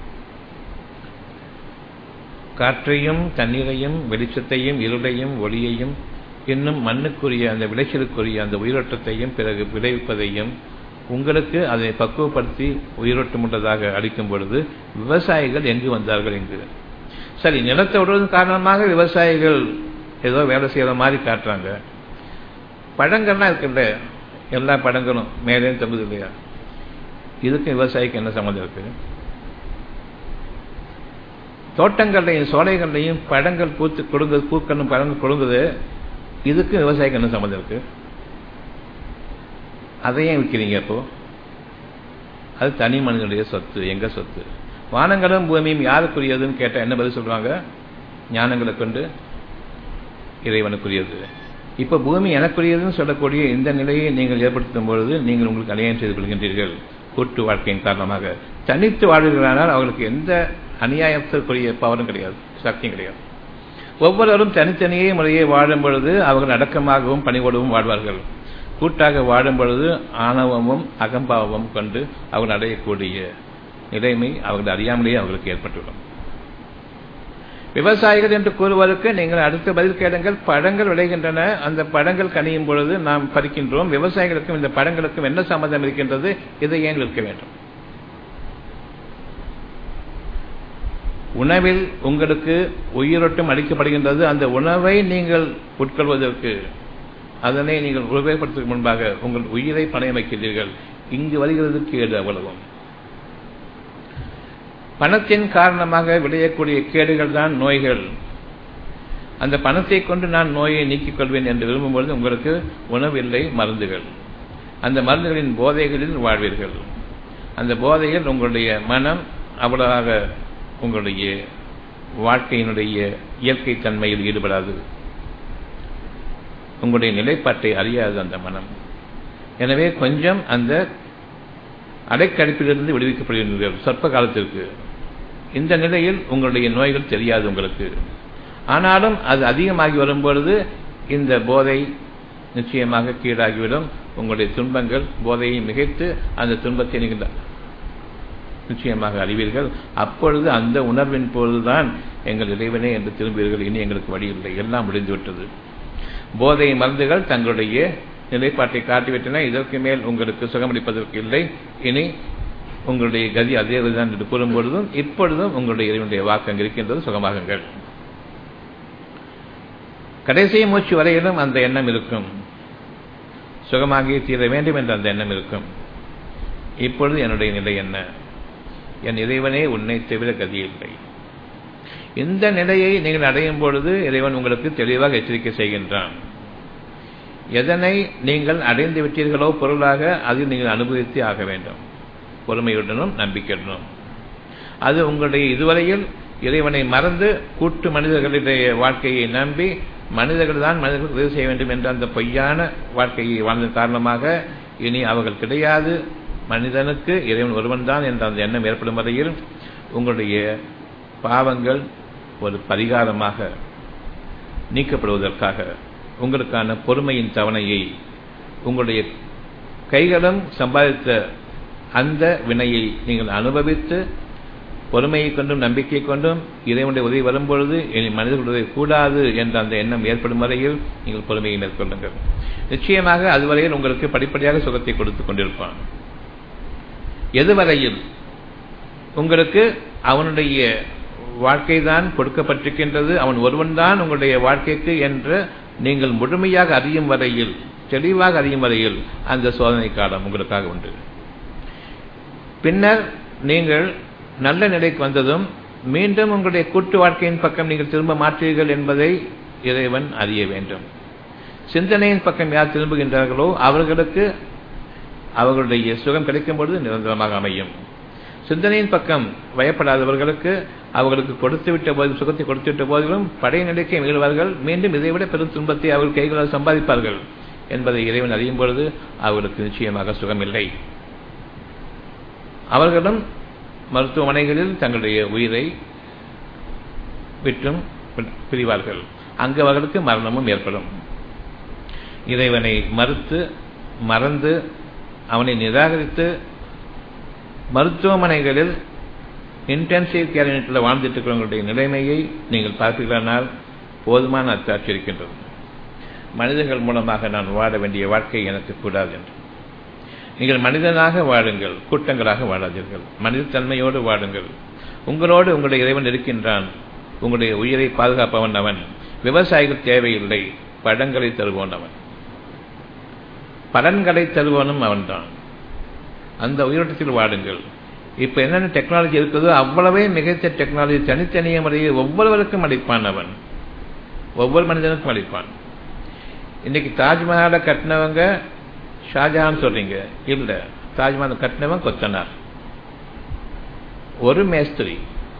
காற்றையும் தண்ணீரையும் வெளிச்சத்தையும் இருளையும் ஒளியையும் இன்னும் மண்ணுக்குரிய அந்த விளைச்சலுக்குரிய அந்த உயிரோட்டத்தையும் பிறகு விளைவிப்பதையும் உங்களுக்கு அதை பக்குவப்படுத்தி உயிரோட்டமுள்ளதாக அளிக்கும் பொழுது விவசாயிகள் எங்கு வந்தார்கள் எங்கு சரி நிலத்தை விடுவதன் காரணமாக விவசாயிகள் ஏதோ வேலை செய்கிற மாதிரி காட்டுறாங்க பழங்கள்லாம் இருக்குல்ல எல்லா பழங்களும் மேலே தொங்குது இல்லையா இதுக்கும் விவசாயிக்கு என்ன சம்மந்தம் இருக்கு தோட்டங்கள்லையும் சோலைகள்லையும் பழங்கள் பூத்து கொடுங்குது பூக்கணும் பழங்கள் கொடுங்குது இதுக்கும் விவசாயிக்கு என்ன சம்மந்தம் இருக்கு அதையும் விற்கிறீங்க அப்போ அது தனி மனிதனுடைய சொத்து எங்க சொத்து வானங்களும் பூமியும் யாருக்குரியதுன்னு கேட்டால் என்ன பதில் சொல்றாங்க ஞானங்களை கொண்டு இறைவனுக்குரியது இப்ப பூமி எனக்குரியதுன்னு சொல்லக்கூடிய இந்த நிலையை நீங்கள் ஏற்படுத்தும் பொழுது நீங்கள் உங்களுக்கு அநியாயம் செய்து கொள்கின்றீர்கள் கூட்டு வாழ்க்கையின் காரணமாக தனித்து வாழ்வீர்களானால் அவர்களுக்கு எந்த அநியாயத்திற்குரிய பவரும் கிடையாது சக்தியும் கிடையாது ஒவ்வொருவரும் தனித்தனியே முறையே வாழும் பொழுது அவர்கள் அடக்கமாகவும் பணிவோடவும் வாழ்வார்கள் கூட்டாக வாழும் பொழுது ஆணவமும் அகம்பாவமும் கொண்டு அவர்கள் அடையக்கூடிய நிலைமை அவர்கள் அறியாமலேயே அவர்களுக்கு ஏற்பட்டுள்ளது விவசாயிகள் என்று கூறுவதற்கு நீங்கள் அடுத்த பதில் கேளுங்கள் பழங்கள் விளைகின்றன அந்த பழங்கள் கனியும் பொழுது நாம் பறிக்கின்றோம் விவசாயிகளுக்கும் இந்த பழங்களுக்கும் என்ன சம்மந்தம் இருக்கின்றது இதை ஏன் விற்க வேண்டும் உணவில் உங்களுக்கு உயிரோட்டம் அளிக்கப்படுகின்றது அந்த உணவை நீங்கள் உட்கொள்வதற்கு அதனை நீங்கள் உபயோகப்படுத்துவதற்கு முன்பாக உங்கள் உயிரை பணையம் வைக்கிறீர்கள் இங்கு வருகிறது கேடு அவ்வளவும் பணத்தின் காரணமாக விளையக்கூடிய கேடுகள் தான் நோய்கள் அந்த பணத்தை கொண்டு நான் நோயை நீக்கிக் கொள்வேன் என்று விரும்பும்பொழுது உங்களுக்கு உணவில்லை மருந்துகள் அந்த மருந்துகளின் போதைகளில் வாழ்வீர்கள் அந்த போதையில் உங்களுடைய மனம் அவ்வளவாக உங்களுடைய வாழ்க்கையினுடைய இயற்கை தன்மையில் ஈடுபடாது உங்களுடைய நிலைப்பாட்டை அறியாது அந்த மனம் எனவே கொஞ்சம் அந்த அடைக்கடிப்பிலிருந்து விடுவிக்கப்படுகின்றீர்கள் சொற்ப காலத்திற்கு இந்த நிலையில் உங்களுடைய நோய்கள் தெரியாது உங்களுக்கு ஆனாலும் அது அதிகமாகி வரும்பொழுது இந்த போதை நிச்சயமாக கீழாகிவிடும் உங்களுடைய துன்பங்கள் போதையை மிகைத்து அந்த துன்பத்தை நீங்கள் நிச்சயமாக அறிவீர்கள் அப்பொழுது அந்த உணர்வின் பொழுதுதான் எங்கள் இறைவனே என்று திரும்புவீர்கள் இனி எங்களுக்கு வழி இல்லை எல்லாம் முடிந்துவிட்டது போதை மருந்துகள் தங்களுடைய நிலைப்பாட்டை காட்டிவிட்டன இதற்கு மேல் உங்களுக்கு சுகமளிப்பதற்கு இல்லை இனி உங்களுடைய கதி அதே தான் என்று கூறும்பொழுதும் இப்பொழுதும் உங்களுடைய இறைவனுடைய வாக்கு அங்கு இருக்கின்றது சுகமாகுங்கள் கடைசி மூச்சு வரையிலும் அந்த எண்ணம் இருக்கும் சுகமாகி தீர வேண்டும் என்ற அந்த எண்ணம் இருக்கும் இப்பொழுது என்னுடைய நிலை என்ன என் இறைவனே உன்னை தவிர கதி இல்லை இந்த நிலையை நீங்கள் அடையும் பொழுது இறைவன் உங்களுக்கு தெளிவாக எச்சரிக்கை செய்கின்றான் எதனை நீங்கள் அடைந்து விட்டீர்களோ பொருளாக அதில் நீங்கள் அனுபவித்து ஆக வேண்டும் பொறுமையுடனும் நம்பிக்கையுடனும் அது உங்களுடைய இதுவரையில் இறைவனை மறந்து கூட்டு மனிதர்களுடைய வாழ்க்கையை நம்பி மனிதர்கள் தான் மனிதர்களுக்கு உதவி செய்ய வேண்டும் என்ற அந்த பொய்யான வாழ்க்கையை வாழ்ந்த காரணமாக இனி அவர்கள் கிடையாது மனிதனுக்கு இறைவன் ஒருவன் தான் என்ற அந்த எண்ணம் ஏற்படும் வரையில் உங்களுடைய பாவங்கள் ஒரு பரிகாரமாக நீக்கப்படுவதற்காக உங்களுக்கான பொறுமையின் தவணையை உங்களுடைய கைகளும் சம்பாதித்த அந்த வினையை நீங்கள் அனுபவித்து பொறுமையை கொண்டும் நம்பிக்கை கொண்டும் இறைவனுடைய உதவி வரும்பொழுது இனி மனிதர்கள் உதவி கூடாது என்ற அந்த எண்ணம் ஏற்படும் வரையில் நீங்கள் பொறுமையை மேற்கொள்ளுங்கள் நிச்சயமாக அதுவரையில் உங்களுக்கு படிப்படியாக சுகத்தை கொடுத்து கொண்டிருப்பான் எதுவரையில் உங்களுக்கு அவனுடைய வாழ்க்கை தான் கொடுக்கப்பட்டிருக்கின்றது அவன் ஒருவன் தான் உங்களுடைய வாழ்க்கைக்கு என்று நீங்கள் முழுமையாக அறியும் வரையில் தெளிவாக அறியும் வரையில் அந்த சோதனை காலம் உங்களுக்காக உண்டு பின்னர் நீங்கள் நல்ல நிலைக்கு வந்ததும் மீண்டும் உங்களுடைய கூட்டு வாழ்க்கையின் பக்கம் நீங்கள் திரும்ப மாற்றீர்கள் என்பதை இறைவன் அறிய வேண்டும் சிந்தனையின் பக்கம் யார் திரும்புகின்றார்களோ அவர்களுக்கு அவர்களுடைய சுகம் கிடைக்கும் பொழுது நிரந்தரமாக அமையும் சிந்தனையின் பக்கம் பயப்படாதவர்களுக்கு அவர்களுக்கு கொடுத்துவிட்ட போது சுகத்தை கொடுத்துவிட்ட போதிலும் படை நிலைக்கு மீள்வார்கள் மீண்டும் இதைவிட பெரும் துன்பத்தை அவர்கள் கைகளால் சம்பாதிப்பார்கள் என்பதை இறைவன் அறியும் பொழுது அவர்களுக்கு நிச்சயமாக சுகமில்லை அவர்களும் மருத்துவமனைகளில் தங்களுடைய உயிரை விட்டும் பிரிவார்கள் அங்கு அவர்களுக்கு மரணமும் ஏற்படும் இறைவனை மறுத்து மறந்து அவனை நிராகரித்து மருத்துவமனைகளில் இன்டென்சிவ் கேர் யூனிட்டில் வாழ்ந்துட்டு இருக்கிறவங்களுடைய நிலைமையை நீங்கள் பார்ப்பீர்களானால் போதுமான அத்தாட்சி இருக்கின்றது மனிதர்கள் மூலமாக நான் வாழ வேண்டிய வாழ்க்கை எனக்கு கூடாது என்று நீங்கள் மனிதனாக வாழுங்கள் கூட்டங்களாக வாழாதீர்கள் மனிதத்தன்மையோடு வாழுங்கள் உங்களோடு உங்களுடைய இறைவன் இருக்கின்றான் உங்களுடைய உயிரை பாதுகாப்பவன் அவன் விவசாயிகள் தேவையில்லை பழங்களை தருவோன் அவன் பலன்களை தருவனும் அவன்தான் அந்த உயிரோட்டத்தில் வாடுங்கள் இப்ப என்னென்ன டெக்னாலஜி இருக்குதோ அவ்வளவே மிகத்த டெக்னாலஜி தனித்தனிய முறையில் ஒவ்வொருவருக்கும் அளிப்பான் அவன் ஒவ்வொரு மனிதனுக்கும் அளிப்பான் இன்னைக்கு தாஜ்மஹாலை கட்டினவங்க ஷாஜஹான் சொல்றீங்க இல்ல தாஜ்மஹால் கட்டினவன் கொத்தனார் ஒரு மேஸ்திரி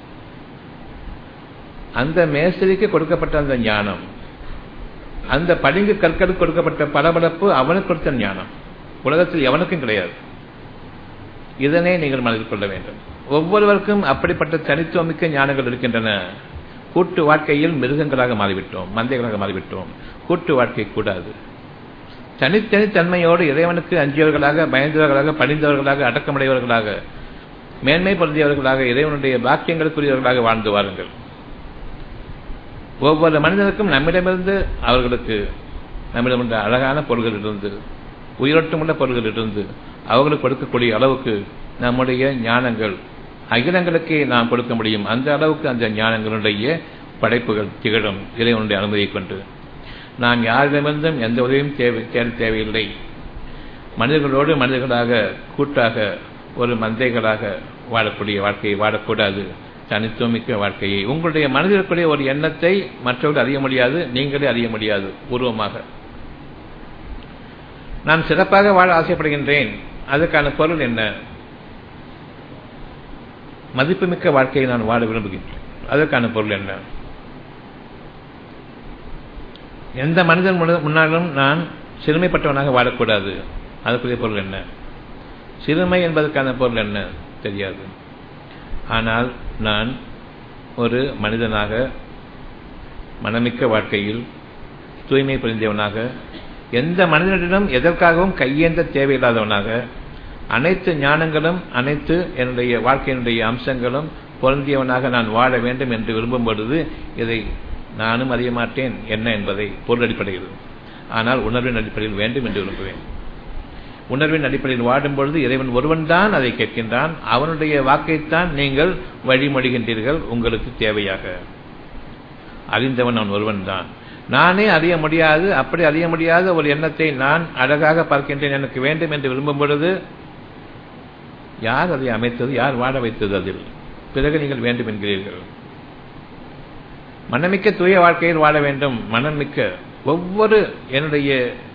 அந்த மேஸ்திரிக்கு கொடுக்கப்பட்ட அந்த ஞானம் அந்த பளிங்கு கற்களுக்கு கொடுக்கப்பட்ட பளபளப்பு அவனுக்கு கொடுத்த ஞானம் உலகத்தில் எவனுக்கும் கிடையாது இதனை நீங்கள் மனதில் கொள்ள வேண்டும் ஒவ்வொருவருக்கும் அப்படிப்பட்ட தனித்துவமிக்க ஞானங்கள் இருக்கின்றன கூட்டு வாழ்க்கையில் மிருகங்களாக மாறிவிட்டோம் மந்தைகளாக மாறிவிட்டோம் கூட்டு வாழ்க்கை கூடாது தனித்தனி தன்மையோடு இறைவனுக்கு அஞ்சியவர்களாக பயந்தவர்களாக பணிந்தவர்களாக அடக்கமுடையவர்களாக மேன்மை பொருந்தியவர்களாக இறைவனுடைய பாக்கியங்களுக்குரியவர்களாக வாழ்ந்து வாருங்கள் ஒவ்வொரு மனிதனுக்கும் நம்மிடமிருந்து அவர்களுக்கு நம்மிடமுள்ள அழகான பொருள்கள் இருந்து உயிரோட்டமுள்ள பொருள்கள் இருந்து அவர்களுக்கு கொடுக்கக்கூடிய அளவுக்கு நம்முடைய ஞானங்கள் அகிலங்களுக்கே நாம் கொடுக்க முடியும் அந்த அளவுக்கு அந்த ஞானங்களுடைய படைப்புகள் திகழும் இறைவனுடைய அனுமதியை கொண்டு நாம் யாரிடமிருந்தும் எந்த உதவியும் தேவை தேட தேவையில்லை மனிதர்களோடு மனிதர்களாக கூட்டாக ஒரு மந்தைகளாக வாழக்கூடிய வாழ்க்கையை வாழக்கூடாது தனித்துவமிக்க வாழ்க்கையை உங்களுடைய மனதிற்குரிய ஒரு எண்ணத்தை மற்றவர்கள் அறிய முடியாது நீங்களே அறிய முடியாது பூர்வமாக நான் சிறப்பாக வாழ ஆசைப்படுகின்றேன் அதுக்கான பொருள் என்ன மதிப்புமிக்க வாழ்க்கையை நான் வாழ விரும்புகின்றேன் அதற்கான பொருள் என்ன எந்த மனிதன் முன்னாலும் நான் சிறுமைப்பட்டவனாக வாழக்கூடாது அதுக்குரிய பொருள் என்ன சிறுமை என்பதற்கான பொருள் என்ன தெரியாது ஆனால் நான் ஒரு மனிதனாக மனமிக்க வாழ்க்கையில் தூய்மை புரிந்தவனாக எந்த மனிதனிடம் எதற்காகவும் கையேந்த தேவையில்லாதவனாக அனைத்து ஞானங்களும் அனைத்து என்னுடைய வாழ்க்கையினுடைய அம்சங்களும் பொருந்தியவனாக நான் வாழ வேண்டும் என்று விரும்பும் பொழுது இதை நானும் அறிய மாட்டேன் என்ன என்பதை பொருள் அடிப்படையில் ஆனால் உணர்வின் அடிப்படையில் வேண்டும் என்று விரும்புவேன் உணர்வின் அடிப்படையில் வாடும் பொழுது இறைவன் ஒருவன் தான் அதை கேட்கின்றான் அவனுடைய வாக்கைத்தான் நீங்கள் வழிமொழிகின்றீர்கள் உங்களுக்கு தேவையாக அறிந்தவன் அவன் ஒருவன் தான் நானே அறிய முடியாது அப்படி அறிய முடியாத ஒரு எண்ணத்தை நான் அழகாக பார்க்கின்றேன் எனக்கு வேண்டும் என்று விரும்பும் பொழுது யார் அதை அமைத்தது யார் வாழ வைத்தது அதில் பிறகு நீங்கள் வேண்டும் என்கிறீர்கள் மனமிக்க தூய வாழ்க்கையில் வாழ வேண்டும் மனமிக்க ஒவ்வொரு என்னுடைய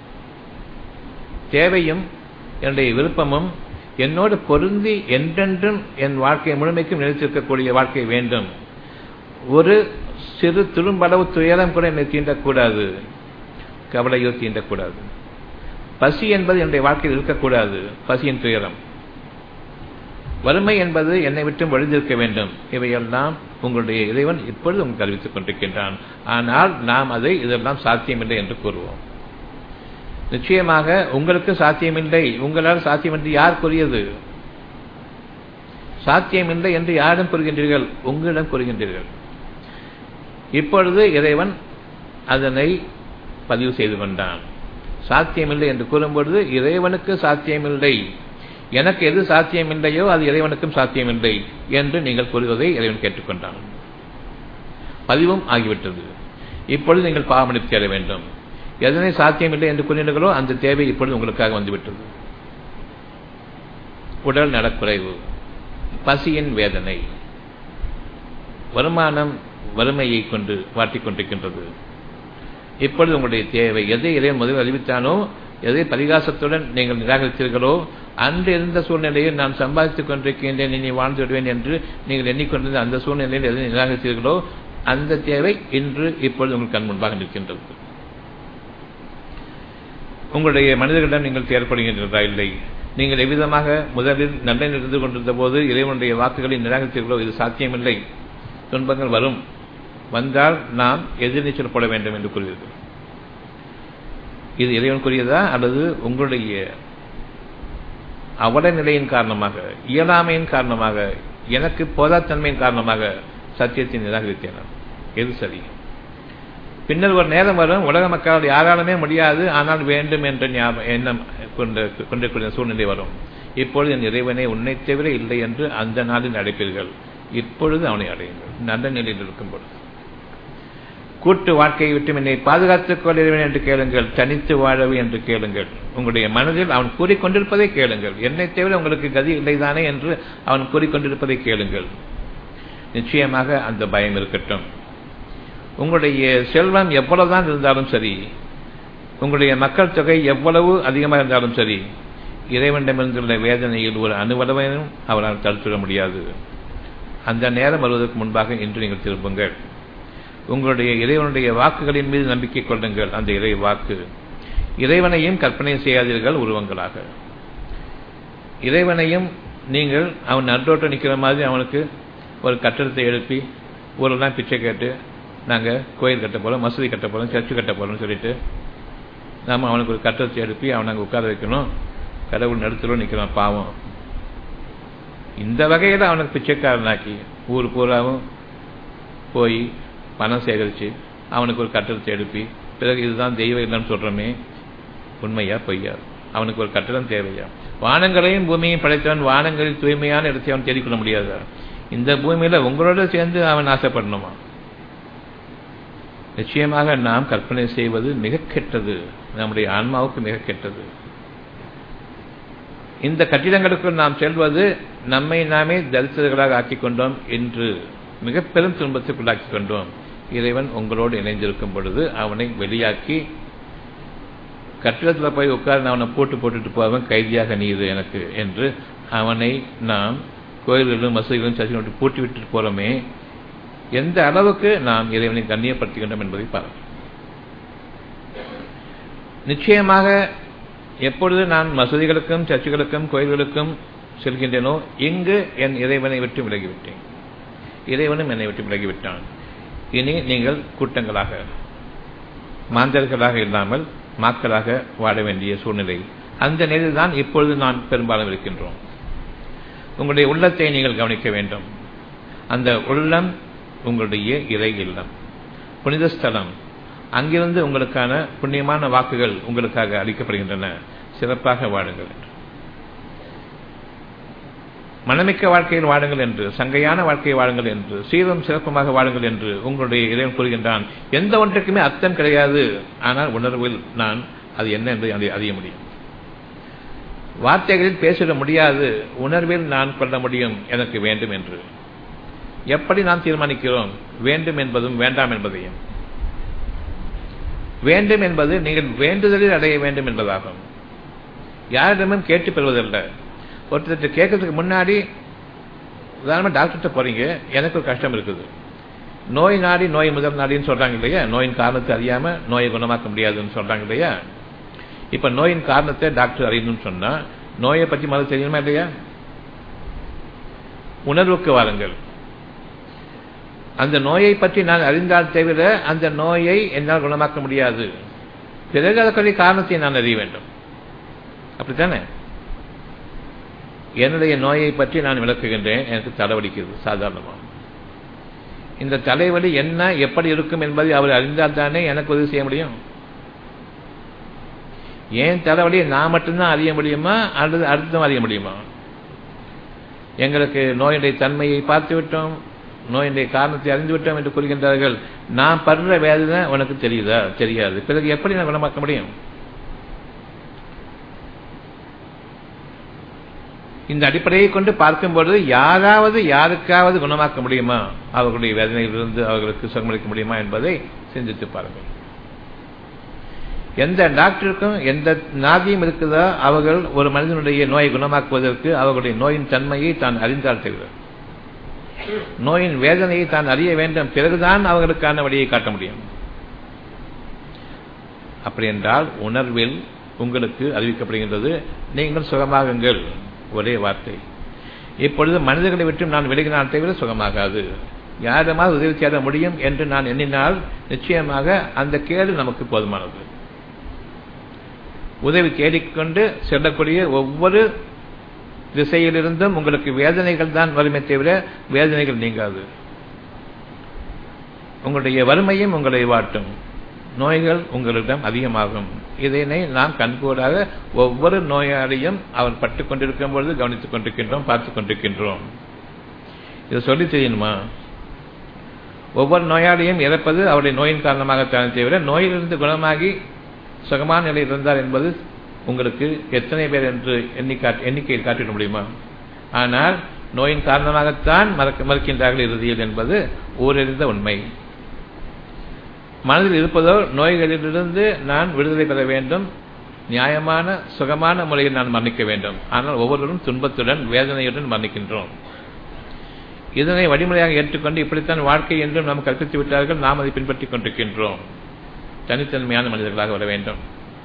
தேவையும் என்னுடைய விருப்பமும் என்னோடு பொருந்தி என்றென்றும் என் வாழ்க்கை முழுமைக்கும் நிலைத்திருக்கக்கூடிய வாழ்க்கை வேண்டும் ஒரு சிறு துரும்பளவு துயரம் கூட என்னை தீண்டக்கூடாது கவலையோ தீண்டக்கூடாது பசி என்பது என்னுடைய வாழ்க்கையில் இருக்கக்கூடாது பசியின் துயரம் வறுமை என்பது என்னை விட்டு வழிந்திருக்க வேண்டும் இவையெல்லாம் உங்களுடைய இறைவன் இப்பொழுது உங்களுக்கு அறிவித்துக் கொண்டிருக்கின்றான் ஆனால் நாம் அதை இதெல்லாம் சாத்தியமில்லை என்று கூறுவோம் நிச்சயமாக உங்களுக்கு சாத்தியமில்லை உங்களால் சாத்தியமின்றி யார் கூறியது சாத்தியமில்லை என்று யாரிடம் கூறுகின்றீர்கள் உங்களிடம் கூறுகின்றீர்கள் இப்பொழுது இறைவன் அதனை பதிவு செய்து கொண்டான் சாத்தியமில்லை என்று கூறும்பொழுது இறைவனுக்கு சாத்தியமில்லை எனக்கு எது சாத்தியமில்லையோ அது இறைவனுக்கும் சாத்தியமில்லை என்று நீங்கள் கூறுவதை இறைவன் கேட்டுக்கொண்டான் பதிவும் ஆகிவிட்டது இப்பொழுது நீங்கள் பாவமளிப்பு தேட வேண்டும் எதனை சாத்தியமில்லை என்று கூறினீர்களோ அந்த தேவை இப்பொழுது உங்களுக்காக வந்துவிட்டது உடல் நலக்குறைவு பசியின் வேதனை வருமானம் வறுமையை கொண்டு வாட்டிக் கொண்டிருக்கின்றது இப்பொழுது உங்களுடைய தேவை எதை இறைவன் முதலில் அறிவித்தானோ எதை பரிகாசத்துடன் நீங்கள் நிராகரித்தீர்களோ அன்று இருந்த சூழ்நிலையில் நான் சம்பாதித்துக் கொண்டிருக்கின்றேன் இனி வாழ்ந்து விடுவேன் என்று நீங்கள் எண்ணிக்கொண்டிருந்த அந்த சூழ்நிலையில் எதை நிராகரித்தீர்களோ அந்த தேவை இன்று இப்பொழுது உங்கள் கண் முன்பாக நிற்கின்றது உங்களுடைய மனிதர்களிடம் நீங்கள் செயல்படுகின்றதா இல்லை நீங்கள் எவ்விதமாக முதலில் நல்ல இருந்து கொண்டிருந்த போது இறைவனுடைய வாக்குகளை நிராகரித்தீர்களோ இது சாத்தியமில்லை துன்பங்கள் வரும் வந்தால் நாம் எதிர்நீச்சல் போட வேண்டும் என்று கூறுவீர்கள் இது இறைவன் கூறியதா அல்லது உங்களுடைய அவல நிலையின் காரணமாக இயலாமையின் காரணமாக எனக்கு போதாத்தன்மையின் காரணமாக சத்தியத்தை நிராகரித்தேன் எது சரி பின்னர் ஒரு நேரம் வரும் உலக மக்களால் யாராலுமே முடியாது ஆனால் வேண்டும் என்ற எண்ணம் கொண்டு கொண்டிருக்கிற சூழ்நிலை வரும் இப்பொழுது என் இறைவனை உன்னை தவிர இல்லை என்று அந்த நாளில் அழைப்பீர்கள் இப்பொழுது அவனை அடையுங்கள் நல்ல நிலையில் இருக்கும் பொழுது கூட்டு வாழ்க்கையை விட்டு என்னை பாதுகாத்துக் கொள்கிறேன் என்று கேளுங்கள் தனித்து வாழவு என்று கேளுங்கள் உங்களுடைய மனதில் அவன் கூறிக்கொண்டிருப்பதை கேளுங்கள் என்னை தவிர உங்களுக்கு கதி இல்லைதானே என்று அவன் கூறிக்கொண்டிருப்பதை கேளுங்கள் நிச்சயமாக அந்த பயம் இருக்கட்டும் உங்களுடைய செல்வம் எவ்வளவுதான் இருந்தாலும் சரி உங்களுடைய மக்கள் தொகை எவ்வளவு அதிகமாக இருந்தாலும் சரி இறைவனிடமிருந்துள்ள வேதனையில் ஒரு அணுவளவையும் அவரால் தடுத்துவிட முடியாது அந்த நேரம் வருவதற்கு முன்பாக இன்று நீங்கள் திரும்புங்கள் உங்களுடைய இறைவனுடைய வாக்குகளின் மீது நம்பிக்கை கொள்ளுங்கள் அந்த இறை வாக்கு இறைவனையும் கற்பனை செய்யாதீர்கள் உருவங்களாக இறைவனையும் நீங்கள் அவன் நன்றோட்டு நிற்கிற மாதிரி அவனுக்கு ஒரு கட்டடத்தை எழுப்பி ஊரெல்லாம் பிச்சை கேட்டு நாங்கள் கோயில் கட்ட போகிறோம் மசூதி கட்ட போகிறோம் சர்ச்சு கட்ட போகிறோம்னு சொல்லிட்டு நாம் அவனுக்கு ஒரு கட்டடத்தை எழுப்பி அவனை அங்கே உட்கார வைக்கணும் கடவுள் நடுத்தரும் நிற்கிறான் பாவம் இந்த வகையில் அவனுக்கு பிச்சைக்காரனாக்கி ஊர் பூராவும் போய் பணம் சேகரித்து அவனுக்கு ஒரு கட்டடத்தை எழுப்பி பிறகு இதுதான் தெய்வ இல்லைன்னு சொல்கிறோமே உண்மையா பொய்யா அவனுக்கு ஒரு கட்டடம் தேவையா வானங்களையும் பூமியையும் படைத்தவன் வானங்களில் தூய்மையான இடத்தை அவன் தேடிக்கொள்ள முடியாதா இந்த பூமியில் உங்களோட சேர்ந்து அவன் ஆசைப்படணுமா நிச்சயமாக நாம் கற்பனை செய்வது மிக கெட்டது நம்முடைய ஆன்மாவுக்கு மிக கெட்டது இந்த கட்டிடங்களுக்குள் நாம் செல்வது நம்மை நாமே தரித்திரர்களாக ஆக்கிக் கொண்டோம் என்று மிக பெரும் துன்பத்துக்குள்ளாக்கிக் கொண்டோம் இறைவன் உங்களோடு இணைந்திருக்கும் பொழுது அவனை வெளியாக்கி கட்டிடத்தில் போய் உட்கார்ந்து அவனை போட்டு போட்டுட்டு போவன் கைதியாக நீது எனக்கு என்று அவனை நாம் கோயில்களிலும் மசூதிகளும் சர்ச்சைகளும் பூட்டி விட்டு போறோமே எந்த அளவுக்கு நாம் இறைவனை கண்ணியப்படுத்துகின்றோம் என்பதை பாருங்கள் நிச்சயமாக எப்பொழுது நான் மசூதிகளுக்கும் சர்ச்சுகளுக்கும் கோயில்களுக்கும் செல்கின்றேனோ இங்கு என் இறைவனை விட்டு விலகிவிட்டேன் இறைவனும் என்னை விட்டு விலகிவிட்டான் இனி நீங்கள் கூட்டங்களாக மாந்தர்களாக இல்லாமல் மாக்களாக வாழ வேண்டிய சூழ்நிலை அந்த நிலையில் தான் இப்பொழுது நான் பெரும்பாலும் இருக்கின்றோம் உங்களுடைய உள்ளத்தை நீங்கள் கவனிக்க வேண்டும் அந்த உள்ளம் உங்களுடைய இறை இல்லம் புனித ஸ்தலம் அங்கிருந்து உங்களுக்கான புண்ணியமான வாக்குகள் உங்களுக்காக அளிக்கப்படுகின்றன சிறப்பாக வாழுங்கள் என்று மனமிக்க வாழ்க்கையில் வாழுங்கள் என்று சங்கையான வாழ்க்கையை வாழுங்கள் என்று சீரும் சிறப்புமாக வாழுங்கள் என்று உங்களுடைய இறைவன் கூறுகின்றான் எந்த ஒன்றுக்குமே அர்த்தம் கிடையாது ஆனால் உணர்வில் நான் அது என்ன என்று அதை அறிய முடியும் வார்த்தைகளில் பேசிட முடியாது உணர்வில் நான் கொள்ள முடியும் எனக்கு வேண்டும் என்று எப்படி நாம் தீர்மானிக்கிறோம் வேண்டும் என்பதும் வேண்டாம் என்பதையும் வேண்டும் என்பது நீங்கள் வேண்டுதலில் அடைய வேண்டும் என்பதாகும் யாரிடமும் கேட்டு பெறுவதல்ல ஒருத்தர் கேட்கறதுக்கு முன்னாடி உதாரணமாக டாக்டர்கிட்ட போறீங்க எனக்கு ஒரு கஷ்டம் இருக்குது நோய் நாடி நோய் முதல் நாடின்னு சொல்றாங்க இல்லையா நோயின் காரணத்தை அறியாம நோயை குணமாக்க முடியாதுன்னு சொல்றாங்க இல்லையா இப்ப நோயின் காரணத்தை டாக்டர் அறியணும்னு சொன்னா நோயை பற்றி முதல்ல தெரியணுமா இல்லையா உணர்வுக்கு வாருங்கள் அந்த நோயை பற்றி நான் அறிந்தால் தவிர அந்த நோயை என்னால் குணமாக்க முடியாது பிறகு அதற்குரிய காரணத்தை நான் அறிய வேண்டும் அப்படித்தானே என்னுடைய நோயை பற்றி நான் விளக்குகின்றேன் எனக்கு தலைவலிக்கிறது சாதாரணமாக இந்த தலைவலி என்ன எப்படி இருக்கும் என்பதை அவர் அறிந்தால் தானே எனக்கு உதவி செய்ய முடியும் ஏன் தலைவலியை நான் மட்டும்தான் அறிய முடியுமா அல்லது அடுத்தும் அறிய முடியுமா எங்களுக்கு நோயுடைய தன்மையை பார்த்து விட்டோம் நோயினுடைய காரணத்தை அறிந்து விட்டோம் என்று கூறுகின்றார்கள் நான் படுற வேதனை உனக்கு தெரியுதா தெரியாது பிறகு எப்படி நான் குணமாக்க முடியும் இந்த அடிப்படையை கொண்டு பார்க்கும்பொழுது யாராவது யாருக்காவது குணமாக்க முடியுமா அவர்களுடைய வேதனையிலிருந்து அவர்களுக்கு சுகமளிக்க முடியுமா என்பதை சிந்தித்து பாருங்கள் எந்த டாக்டருக்கும் எந்த நாதியும் இருக்குதோ அவர்கள் ஒரு மனிதனுடைய நோயை குணமாக்குவதற்கு அவர்களுடைய நோயின் தன்மையை தான் அறிந்தால் தவிர நோயின் வேதனையை தான் அறிய வேண்டும் பிறகுதான் அவர்களுக்கான வழியை காட்ட முடியும் அப்படி என்றால் உணர்வில் உங்களுக்கு அறிவிக்கப்படுகின்றது நீங்கள் சுகமாகுங்கள் ஒரே வார்த்தை இப்பொழுது மனிதர்களை விட்டு நான் விலகினால் தவிர சுகமாகாது யாரிடமாவது உதவி தேட முடியும் என்று நான் எண்ணினால் நிச்சயமாக அந்த கேடு நமக்கு போதுமானது உதவி தேடிக்கொண்டு செல்லக்கூடிய ஒவ்வொரு திசையிலிருந்தும் உங்களுக்கு வேதனைகள் தான் வருமே தவிர வேதனைகள் நீங்காது உங்களுடைய வறுமையும் உங்களை வாட்டும் நோய்கள் உங்களிடம் அதிகமாகும் இதனை நாம் கண்கூடாக ஒவ்வொரு நோயாளியும் அவர் பட்டு கொண்டிருக்கும் பொழுது கவனித்துக் கொண்டிருக்கின்றோம் பார்த்துக் கொண்டிருக்கின்றோம் இதை சொல்லி தெரியணுமா ஒவ்வொரு நோயாளியும் இறப்பது அவருடைய நோயின் காரணமாகத்தான் தவிர நோயிலிருந்து குணமாகி சுகமான நிலையில் இருந்தார் என்பது உங்களுக்கு எத்தனை பேர் என்று எண்ணி எண்ணிக்கையில் காட்டிட முடியுமா ஆனால் நோயின் காரணமாகத்தான் மறக்க மறுக்கின்றார்கள் இறுதியில் என்பது ஊரறிந்த உண்மை மனதில் இருப்பதோ நோய்களிலிருந்து நான் விடுதலை பெற வேண்டும் நியாயமான சுகமான முறையில் நான் மன்னிக்க வேண்டும் ஆனால் ஒவ்வொருவரும் துன்பத்துடன் வேதனையுடன் மன்னிக்கின்றோம் இதனை வழிமுறையாக ஏற்றுக்கொண்டு இப்படித்தான் வாழ்க்கை என்றும் நாம் கற்பித்து விட்டார்கள் நாம் அதை பின்பற்றிக் கொண்டிருக்கின்றோம் தனித்தன்மையான மனிதர்களாக வர வேண்டும்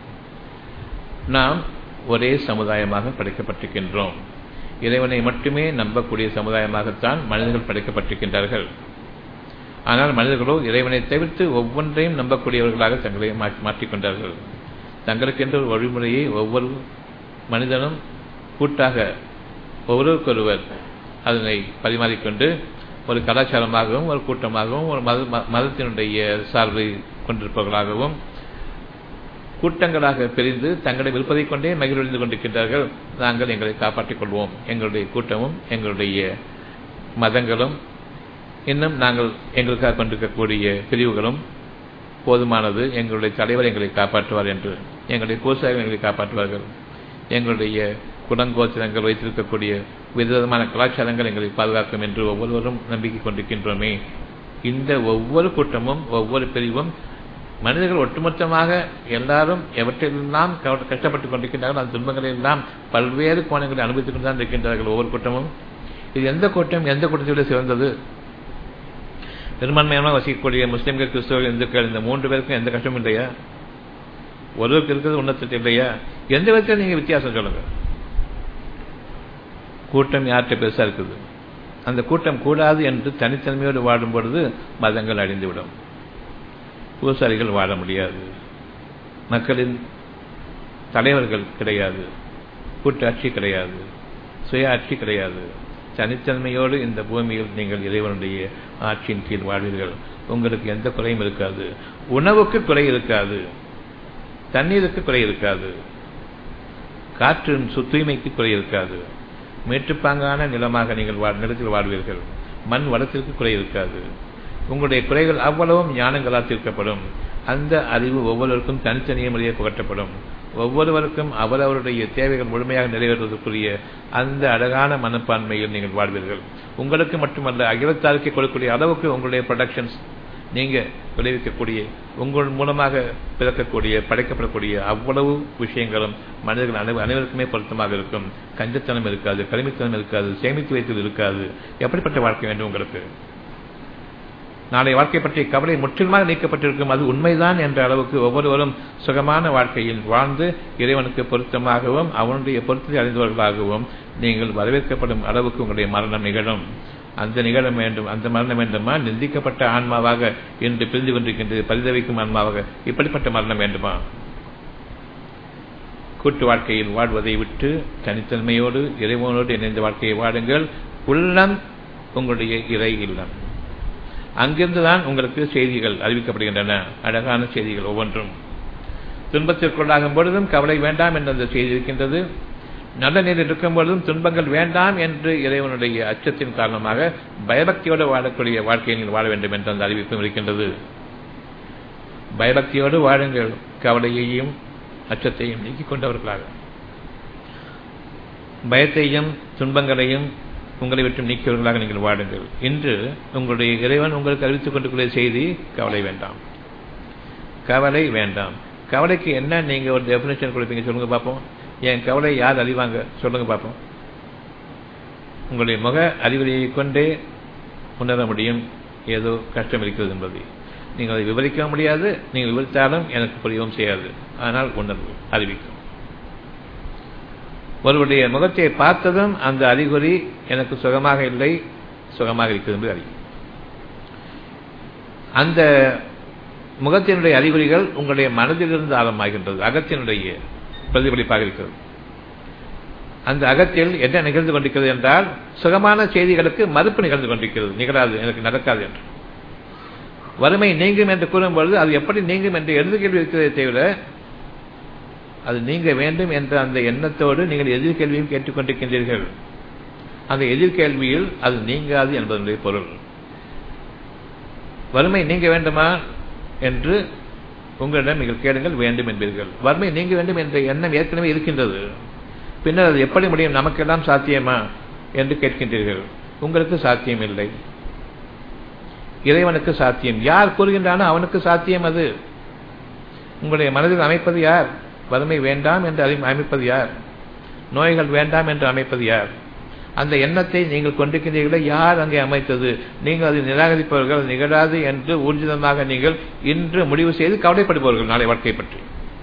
நாம் ஒரே சமுதாயமாக படைக்கப்பட்டிருக்கின்றோம் இறைவனை மட்டுமே நம்பக்கூடிய சமுதாயமாகத்தான் மனிதர்கள் படைக்கப்பட்டிருக்கின்றார்கள் ஆனால் மனிதர்களோ இறைவனை தவிர்த்து ஒவ்வொன்றையும் நம்பக்கூடியவர்களாக தங்களை மாற்றிக்கொண்டார்கள் தங்களுக்கென்ற ஒரு வழிமுறையை ஒவ்வொரு மனிதனும் கூட்டாக ஒவ்வொருவருக்கொருவர் அதனை பரிமாறிக்கொண்டு ஒரு கலாச்சாரமாகவும் ஒரு கூட்டமாகவும் ஒரு மத மதத்தினுடைய சார்பை கொண்டிருப்பவர்களாகவும் கூட்டங்களாக பிரிந்து தங்களை விருப்பதை கொண்டே மகிழ்ந்து கொண்டிருக்கின்றார்கள் நாங்கள் எங்களை காப்பாற்றிக் கொள்வோம் எங்களுடைய கூட்டமும் எங்களுடைய மதங்களும் இன்னும் நாங்கள் எங்களுக்காக கொண்டிருக்கக்கூடிய பிரிவுகளும் போதுமானது எங்களுடைய தலைவர் எங்களை காப்பாற்றுவார் என்று எங்களுடைய கோசாக எங்களை காப்பாற்றுவார்கள் எங்களுடைய குடங்கோச்சரங்கள் வைத்திருக்கக்கூடிய விதவிதமான கலாச்சாரங்கள் எங்களை பாதுகாக்கும் என்று ஒவ்வொருவரும் நம்பிக்கை கொண்டிருக்கின்றோமே இந்த ஒவ்வொரு கூட்டமும் ஒவ்வொரு பிரிவும் மனிதர்கள் ஒட்டுமொத்தமாக எல்லாரும் எவற்றிலெல்லாம் கஷ்டப்பட்டுக் கொண்டிருக்கின்றார்கள் அந்த துன்பங்களை எல்லாம் பல்வேறு கோணங்களை அனுபவித்துக் கொண்டுதான் இருக்கின்றார்கள் ஒவ்வொரு கூட்டமும் இது எந்த கூட்டம் எந்த கூட்டத்தை விட சிறந்தது பெரும்பான்மையாக வசிக்கக்கூடிய முஸ்லிம்கள் கிறிஸ்தவர்கள் இந்துக்கள் இந்த மூன்று பேருக்கும் எந்த கஷ்டமும் இல்லையா ஒருவருக்கு இருக்கிறது உன்னத்திட்டு இல்லையா எந்த விதத்தில் நீங்க வித்தியாசம் சொல்லுங்க கூட்டம் யார்கிட்ட பெருசா இருக்குது அந்த கூட்டம் கூடாது என்று தனித்தன்மையோடு வாடும் பொழுது மதங்கள் அழிந்துவிடும் பூசாரிகள் வாழ முடியாது மக்களின் தலைவர்கள் கிடையாது கூட்டாட்சி கிடையாது சுய ஆட்சி கிடையாது தனித்தன்மையோடு இந்த பூமியில் நீங்கள் இறைவனுடைய ஆட்சியின் கீழ் வாழ்வீர்கள் உங்களுக்கு எந்த குறையும் இருக்காது உணவுக்கு குறை இருக்காது தண்ணீருக்கு குறை இருக்காது காற்றின் தூய்மைக்கு குறை இருக்காது மேட்டுப்பாங்கான நிலமாக நீங்கள் நிலத்தில் வாழ்வீர்கள் மண் வளத்திற்கு குறை இருக்காது உங்களுடைய குறைகள் அவ்வளவும் ஞானங்களால் தீர்க்கப்படும் அந்த அறிவு ஒவ்வொருவருக்கும் தனித்தனிய முறையாக புகட்டப்படும் ஒவ்வொருவருக்கும் அவரவருடைய தேவைகள் முழுமையாக நிறைவேற்றுவதற்குரிய அந்த அழகான மனப்பான்மையில் நீங்கள் வாழ்வீர்கள் உங்களுக்கு மட்டுமல்ல அகிலத்தாருக்கே கொடுக்கக்கூடிய அளவுக்கு உங்களுடைய ப்ரொடக்ஷன்ஸ் நீங்க விளைவிக்கக்கூடிய உங்கள் மூலமாக பிறக்கக்கூடிய படைக்கப்படக்கூடிய அவ்வளவு விஷயங்களும் மனிதர்கள் அனைவ அனைவருக்குமே பொருத்தமாக இருக்கும் கஞ்சத்தனம் இருக்காது கருமித்தனம் இருக்காது சேமித்து வைத்தது இருக்காது எப்படிப்பட்ட வாழ்க்கை வேண்டும் உங்களுக்கு நாளைய வாழ்க்கை பற்றிய கவலை முற்றிலுமாக நீக்கப்பட்டிருக்கும் அது உண்மைதான் என்ற அளவுக்கு ஒவ்வொருவரும் சுகமான வாழ்க்கையில் வாழ்ந்து இறைவனுக்கு பொருத்தமாகவும் அவனுடைய பொருத்தத்தை அறிந்தவர்களாகவும் நீங்கள் வரவேற்கப்படும் அளவுக்கு உங்களுடைய மரணம் நிகழும் அந்த நிகழ வேண்டும் அந்த மரணம் வேண்டுமா நிந்திக்கப்பட்ட ஆன்மாவாக என்று பிரிந்து கொண்டிருக்கின்றது பரிதவிக்கும் ஆன்மாவாக இப்படிப்பட்ட மரணம் வேண்டுமா கூட்டு வாழ்க்கையில் வாழ்வதை விட்டு தனித்தன்மையோடு இறைவனோடு இணைந்த வாழ்க்கையை வாடுங்கள் உள்ளம் உங்களுடைய இறை இல்லம் அங்கிருந்துதான் உங்களுக்கு செய்திகள் அறிவிக்கப்படுகின்றன அழகான செய்திகள் ஒவ்வொன்றும் துன்பத்திற்குள்ளாகும் பொழுதும் கவலை வேண்டாம் என்ற அந்த செய்தி இருக்கின்றது நல்ல நிலையில் இருக்கும் பொழுதும் துன்பங்கள் வேண்டாம் என்று இறைவனுடைய அச்சத்தின் காரணமாக பயபக்தியோடு வாழக்கூடிய வாழ்க்கையை நீங்கள் வாழ வேண்டும் என்ற அந்த அறிவிப்பும் இருக்கின்றது பயபக்தியோடு வாழுங்கள் கவலையையும் அச்சத்தையும் நீக்கிக் கொண்டவர்களாக பயத்தையும் துன்பங்களையும் உங்களை விட்டு நீக்கியவர்களாக நீங்கள் வாடுங்கள் இன்று உங்களுடைய இறைவன் உங்களுக்கு அறிவித்துக் கொண்டிருக்கிற செய்தி கவலை வேண்டாம் கவலை வேண்டாம் கவலைக்கு என்ன நீங்க ஒரு டெபினேஷன் கொடுப்பீங்க சொல்லுங்க பார்ப்போம் என் கவலை யார் அறிவாங்க சொல்லுங்க பார்ப்போம் உங்களுடைய முக அறிகுறியை கொண்டே உணர முடியும் ஏதோ கஷ்டம் இருக்கிறது என்பதை நீங்கள் அதை விவரிக்க முடியாது நீங்கள் விவரித்தாலும் எனக்கு புரியவும் செய்யாது ஆனால் உணர்வு அறிவிக்கும் ஒருவருடைய முகத்தை பார்த்ததும் அந்த அறிகுறி எனக்கு சுகமாக இல்லை சுகமாக இருக்கிறது என்று அறியும் அந்த முகத்தினுடைய அறிகுறிகள் உங்களுடைய மனதிலிருந்து ஆரம்பமாகின்றது அகத்தினுடைய பிரதிபலிப்பாக இருக்கிறது அந்த அகத்தில் என்ன நிகழ்ந்து கொண்டிருக்கிறது என்றால் சுகமான செய்திகளுக்கு மறுப்பு நிகழ்ந்து கொண்டிருக்கிறது நிகழாது எனக்கு நடக்காது என்று வறுமை நீங்கும் என்று கூறும்பொழுது அது எப்படி நீங்கும் என்று எழுது கேள்வி இருக்கிறதே தவிர அது நீங்க வேண்டும் என்ற அந்த எண்ணத்தோடு நீங்கள் எதிர்கேள்வியும் கேட்டுக்கொண்டிருக்கின்றீர்கள் அந்த எதிர்கேள்வியில் அது நீங்காது என்பதனுடைய பொருள் வறுமை நீங்க வேண்டுமா என்று உங்களிடம் நீங்கள் கேளுங்கள் வேண்டும் என்பீர்கள் வறுமை நீங்க வேண்டும் என்ற எண்ணம் ஏற்கனவே இருக்கின்றது பின்னர் அது எப்படி முடியும் நமக்கெல்லாம் சாத்தியமா என்று கேட்கின்றீர்கள் உங்களுக்கு சாத்தியம் இல்லை இறைவனுக்கு சாத்தியம் யார் கூறுகின்றானோ அவனுக்கு சாத்தியம் அது உங்களுடைய மனதில் அமைப்பது யார் வறுமை வேண்டாம் என்று அமைப்பது யார் நோய்கள் வேண்டாம் என்று அமைப்பது யார் அந்த எண்ணத்தை நீங்கள் கொண்டிருக்கின்றீர்களே யார் அங்கே அமைத்தது நீங்கள் அதை நிராகரிப்பவர்கள் நிகழாது என்று ஊர்ஜிதமாக நீங்கள் இன்று முடிவு செய்து கவலைப்படுபவர்கள் நாளை வாழ்க்கை பற்றி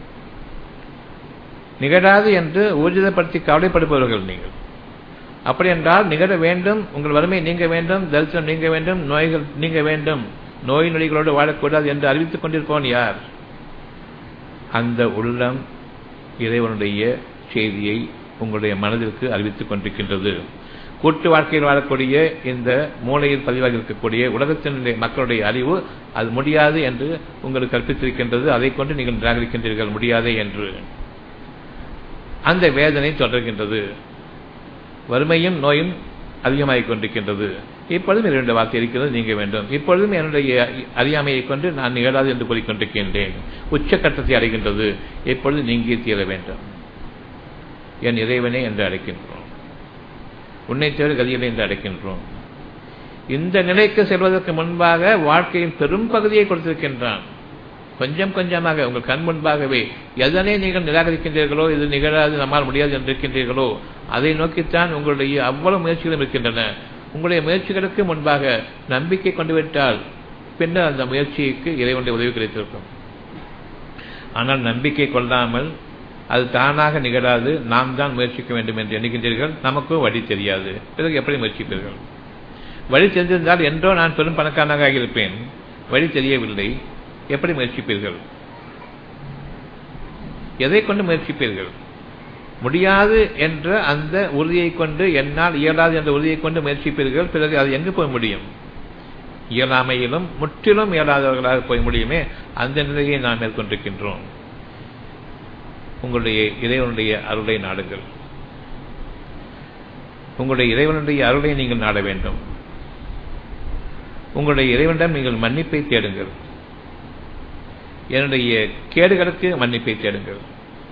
நிகழாது என்று ஊர்ஜிதப்படுத்தி கவலைப்படுபவர்கள் நீங்கள் அப்படி என்றால் நிகழ வேண்டும் உங்கள் வறுமை நீங்க வேண்டும் தரிசனம் நீங்க வேண்டும் நோய்கள் நீங்க வேண்டும் நோய் நொடிகளோடு வாழக்கூடாது என்று அறிவித்துக் கொண்டிருப்பவன் யார் அந்த உள்ளம் இறைவனுடைய செய்தியை உங்களுடைய மனதிற்கு அறிவித்துக் கொண்டிருக்கின்றது கூட்டு வாழ்க்கையில் வாழக்கூடிய இந்த மூளையில் பதிவாகி இருக்கக்கூடிய உலகத்தினுடைய மக்களுடைய அறிவு அது முடியாது என்று உங்களுக்கு கற்பித்திருக்கின்றது அதை கொண்டு நீங்கள் நிராகரிக்கின்றீர்கள் முடியாதே என்று அந்த வேதனை தொடர்கின்றது வறுமையும் நோயும் அதிகமாகிக் கொண்டிருக்கின்றது இப்பொழுதும் இரண்டு வார்த்தை இருக்கிறது நீங்க வேண்டும் இப்பொழுதும் என்னுடைய அறியாமையை கொண்டு நான் நிகழாது என்று கூறிக்கொண்டிருக்கின்றேன் உச்சக்கட்டத்தை அடைகின்றது இப்பொழுது நீங்கி தீர வேண்டும் என் இறைவனே என்று அழைக்கின்றோம் உன்னை தவிர கதியில்லை என்று அழைக்கின்றோம் இந்த நிலைக்கு செல்வதற்கு முன்பாக வாழ்க்கையின் பெரும் பகுதியை கொடுத்திருக்கின்றான் கொஞ்சம் கொஞ்சமாக உங்கள் கண் முன்பாகவே எதனை நீங்கள் நிராகரிக்கின்றீர்களோ இது நிகழாது நம்மால் முடியாது என்று இருக்கின்றீர்களோ அதை நோக்கித்தான் உங்களுடைய அவ்வளவு முயற்சிகளும் இருக்கின்றன உங்களுடைய முயற்சிகளுக்கு முன்பாக நம்பிக்கை கொண்டு விட்டால் பின்னர் அந்த முயற்சிக்கு இறைவனுடைய உதவி கிடைத்திருக்கும் ஆனால் நம்பிக்கை கொள்ளாமல் அது தானாக நிகழாது நாம் தான் முயற்சிக்க வேண்டும் என்று எண்ணுகின்றீர்கள் நமக்கும் வழி தெரியாது பிறகு எப்படி முயற்சிப்பீர்கள் வழி தெரிந்திருந்தால் என்றோ நான் பெரும் பணக்காரனாக ஆகியிருப்பேன் வழி தெரியவில்லை எப்படி முயற்சிப்பீர்கள் எதை கொண்டு முயற்சிப்பீர்கள் முடியாது என்ற அந்த உறுதியை கொண்டு என்னால் இயலாது என்ற உறுதியை கொண்டு முயற்சிப்பீர்கள் பிறகு அது எங்கு போய் முடியும் இயலாமையிலும் முற்றிலும் இயலாதவர்களாக போய் முடியுமே அந்த நிலையை நாம் மேற்கொண்டிருக்கின்றோம் உங்களுடைய இறைவனுடைய அருளை நாடுங்கள் உங்களுடைய இறைவனுடைய அருளை நீங்கள் நாட வேண்டும் உங்களுடைய இறைவனிடம் நீங்கள் மன்னிப்பை தேடுங்கள் என்னுடைய கேடுகளுக்கு மன்னிப்பை தேடுங்கள்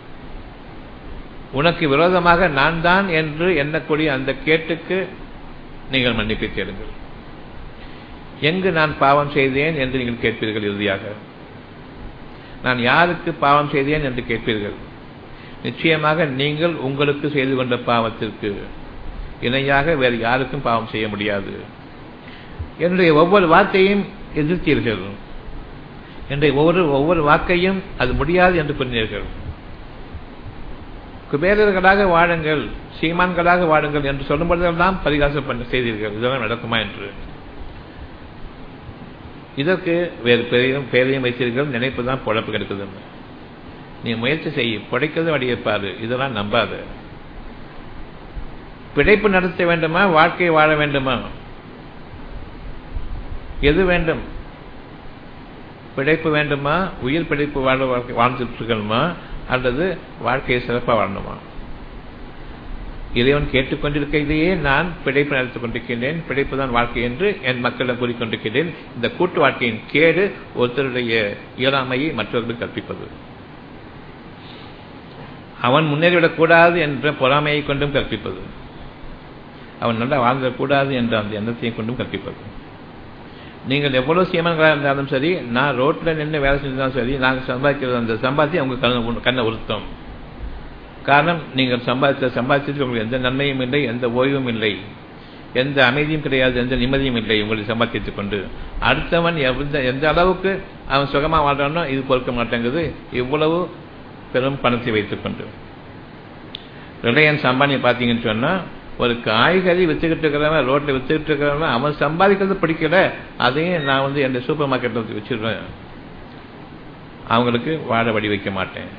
உனக்கு விரோதமாக நான் தான் என்று எண்ணக்கூடிய அந்த கேட்டுக்கு நீங்கள் மன்னிப்பை தேடுங்கள் எங்கு நான் பாவம் செய்தேன் என்று நீங்கள் கேட்பீர்கள் இறுதியாக நான் யாருக்கு பாவம் செய்தேன் என்று கேட்பீர்கள் நிச்சயமாக நீங்கள் உங்களுக்கு செய்து கொண்ட பாவத்திற்கு இணையாக வேறு யாருக்கும் பாவம் செய்ய முடியாது என்னுடைய ஒவ்வொரு வார்த்தையும் எதிர்த்தீர்கள் என்ற ஒவ்வொரு ஒவ்வொரு வாக்கையும் அது முடியாது என்று புரிந்தீர்கள் குபேரர்களாக வாழுங்கள் சீமான்களாக வாழுங்கள் என்று சொல்லும் பொழுதெல்லாம் பரிகாசம் பண்ண செய்தீர்கள் இதெல்லாம் நடக்குமா என்று இதற்கு வேறு பெரியும் பேரையும் வைத்தீர்கள் நினைப்பு தான் பொழப்பு கிடைக்குதுன்னு நீ முயற்சி செய்ய புடைக்கிறது வடிவப்பாரு இதெல்லாம் நம்பாது பிழைப்பு நடத்த வேண்டுமா வாழ்க்கையை வாழ வேண்டுமா எது வேண்டும் பிழைப்பு வேண்டுமா உயிர் பிழைப்பு வாழ வாழ்ந்துட்டு இருக்கணுமா அல்லது வாழ்க்கையை சிறப்பாக வாழணுமா இறைவன் கேட்டுக்கொண்டிருக்கையிலேயே நான் பிழைப்பு நடத்திக் கொண்டிருக்கின்றேன் பிழைப்பு தான் வாழ்க்கை என்று என் மக்களிடம் கூறிக்கொண்டிருக்கின்றேன் இந்த கூட்டு வாழ்க்கையின் கேடு ஒருத்தருடைய இயலாமையை மற்றவர்களுக்கு கற்பிப்பது அவன் முன்னேறிவிடக்கூடாது என்ற பொறாமையை கொண்டும் கற்பிப்பது அவன் நல்லா வாழ்ந்துடக்கூடாது என்ற அந்த எண்ணத்தையும் கொண்டும் கற்பிப்பது நீங்கள் எவ்வளவு சீமன்களாக இருந்தாலும் சரி நான் ரோட்டில் நின்று வேலை செஞ்சாலும் சரி நாங்கள் சம்பாதிக்கிறது அந்த சம்பாத்தி அவங்க கண்ணை கண்ணை உறுத்தம் காரணம் நீங்கள் சம்பாதித்த சம்பாதிச்சதுக்கு உங்களுக்கு எந்த நன்மையும் இல்லை எந்த ஓய்வும் இல்லை எந்த அமைதியும் கிடையாது எந்த நிம்மதியும் இல்லை உங்களை சம்பாதித்துக் கொண்டு அடுத்தவன் எந்த எந்த அளவுக்கு அவன் சுகமாக வாழ்றானோ இது பொறுக்க மாட்டேங்குது இவ்வளவு பெரும் பணத்தை வைத்துக் கொண்டு ரிலையன்ஸ் அம்பானி பார்த்தீங்கன்னு சொன்னால் ஒரு காய்கறி வித்துக்கிட்டு இருக்கிறவன் ரோட்டில் வித்துக்கிட்டு இருக்கிறவன் அவன் சம்பாதிக்கிறது பிடிக்கல அதையும் நான் வந்து என் சூப்பர் மார்க்கெட்டில் வச்சிருவேன் அவங்களுக்கு வாழ வடி வைக்க மாட்டேன்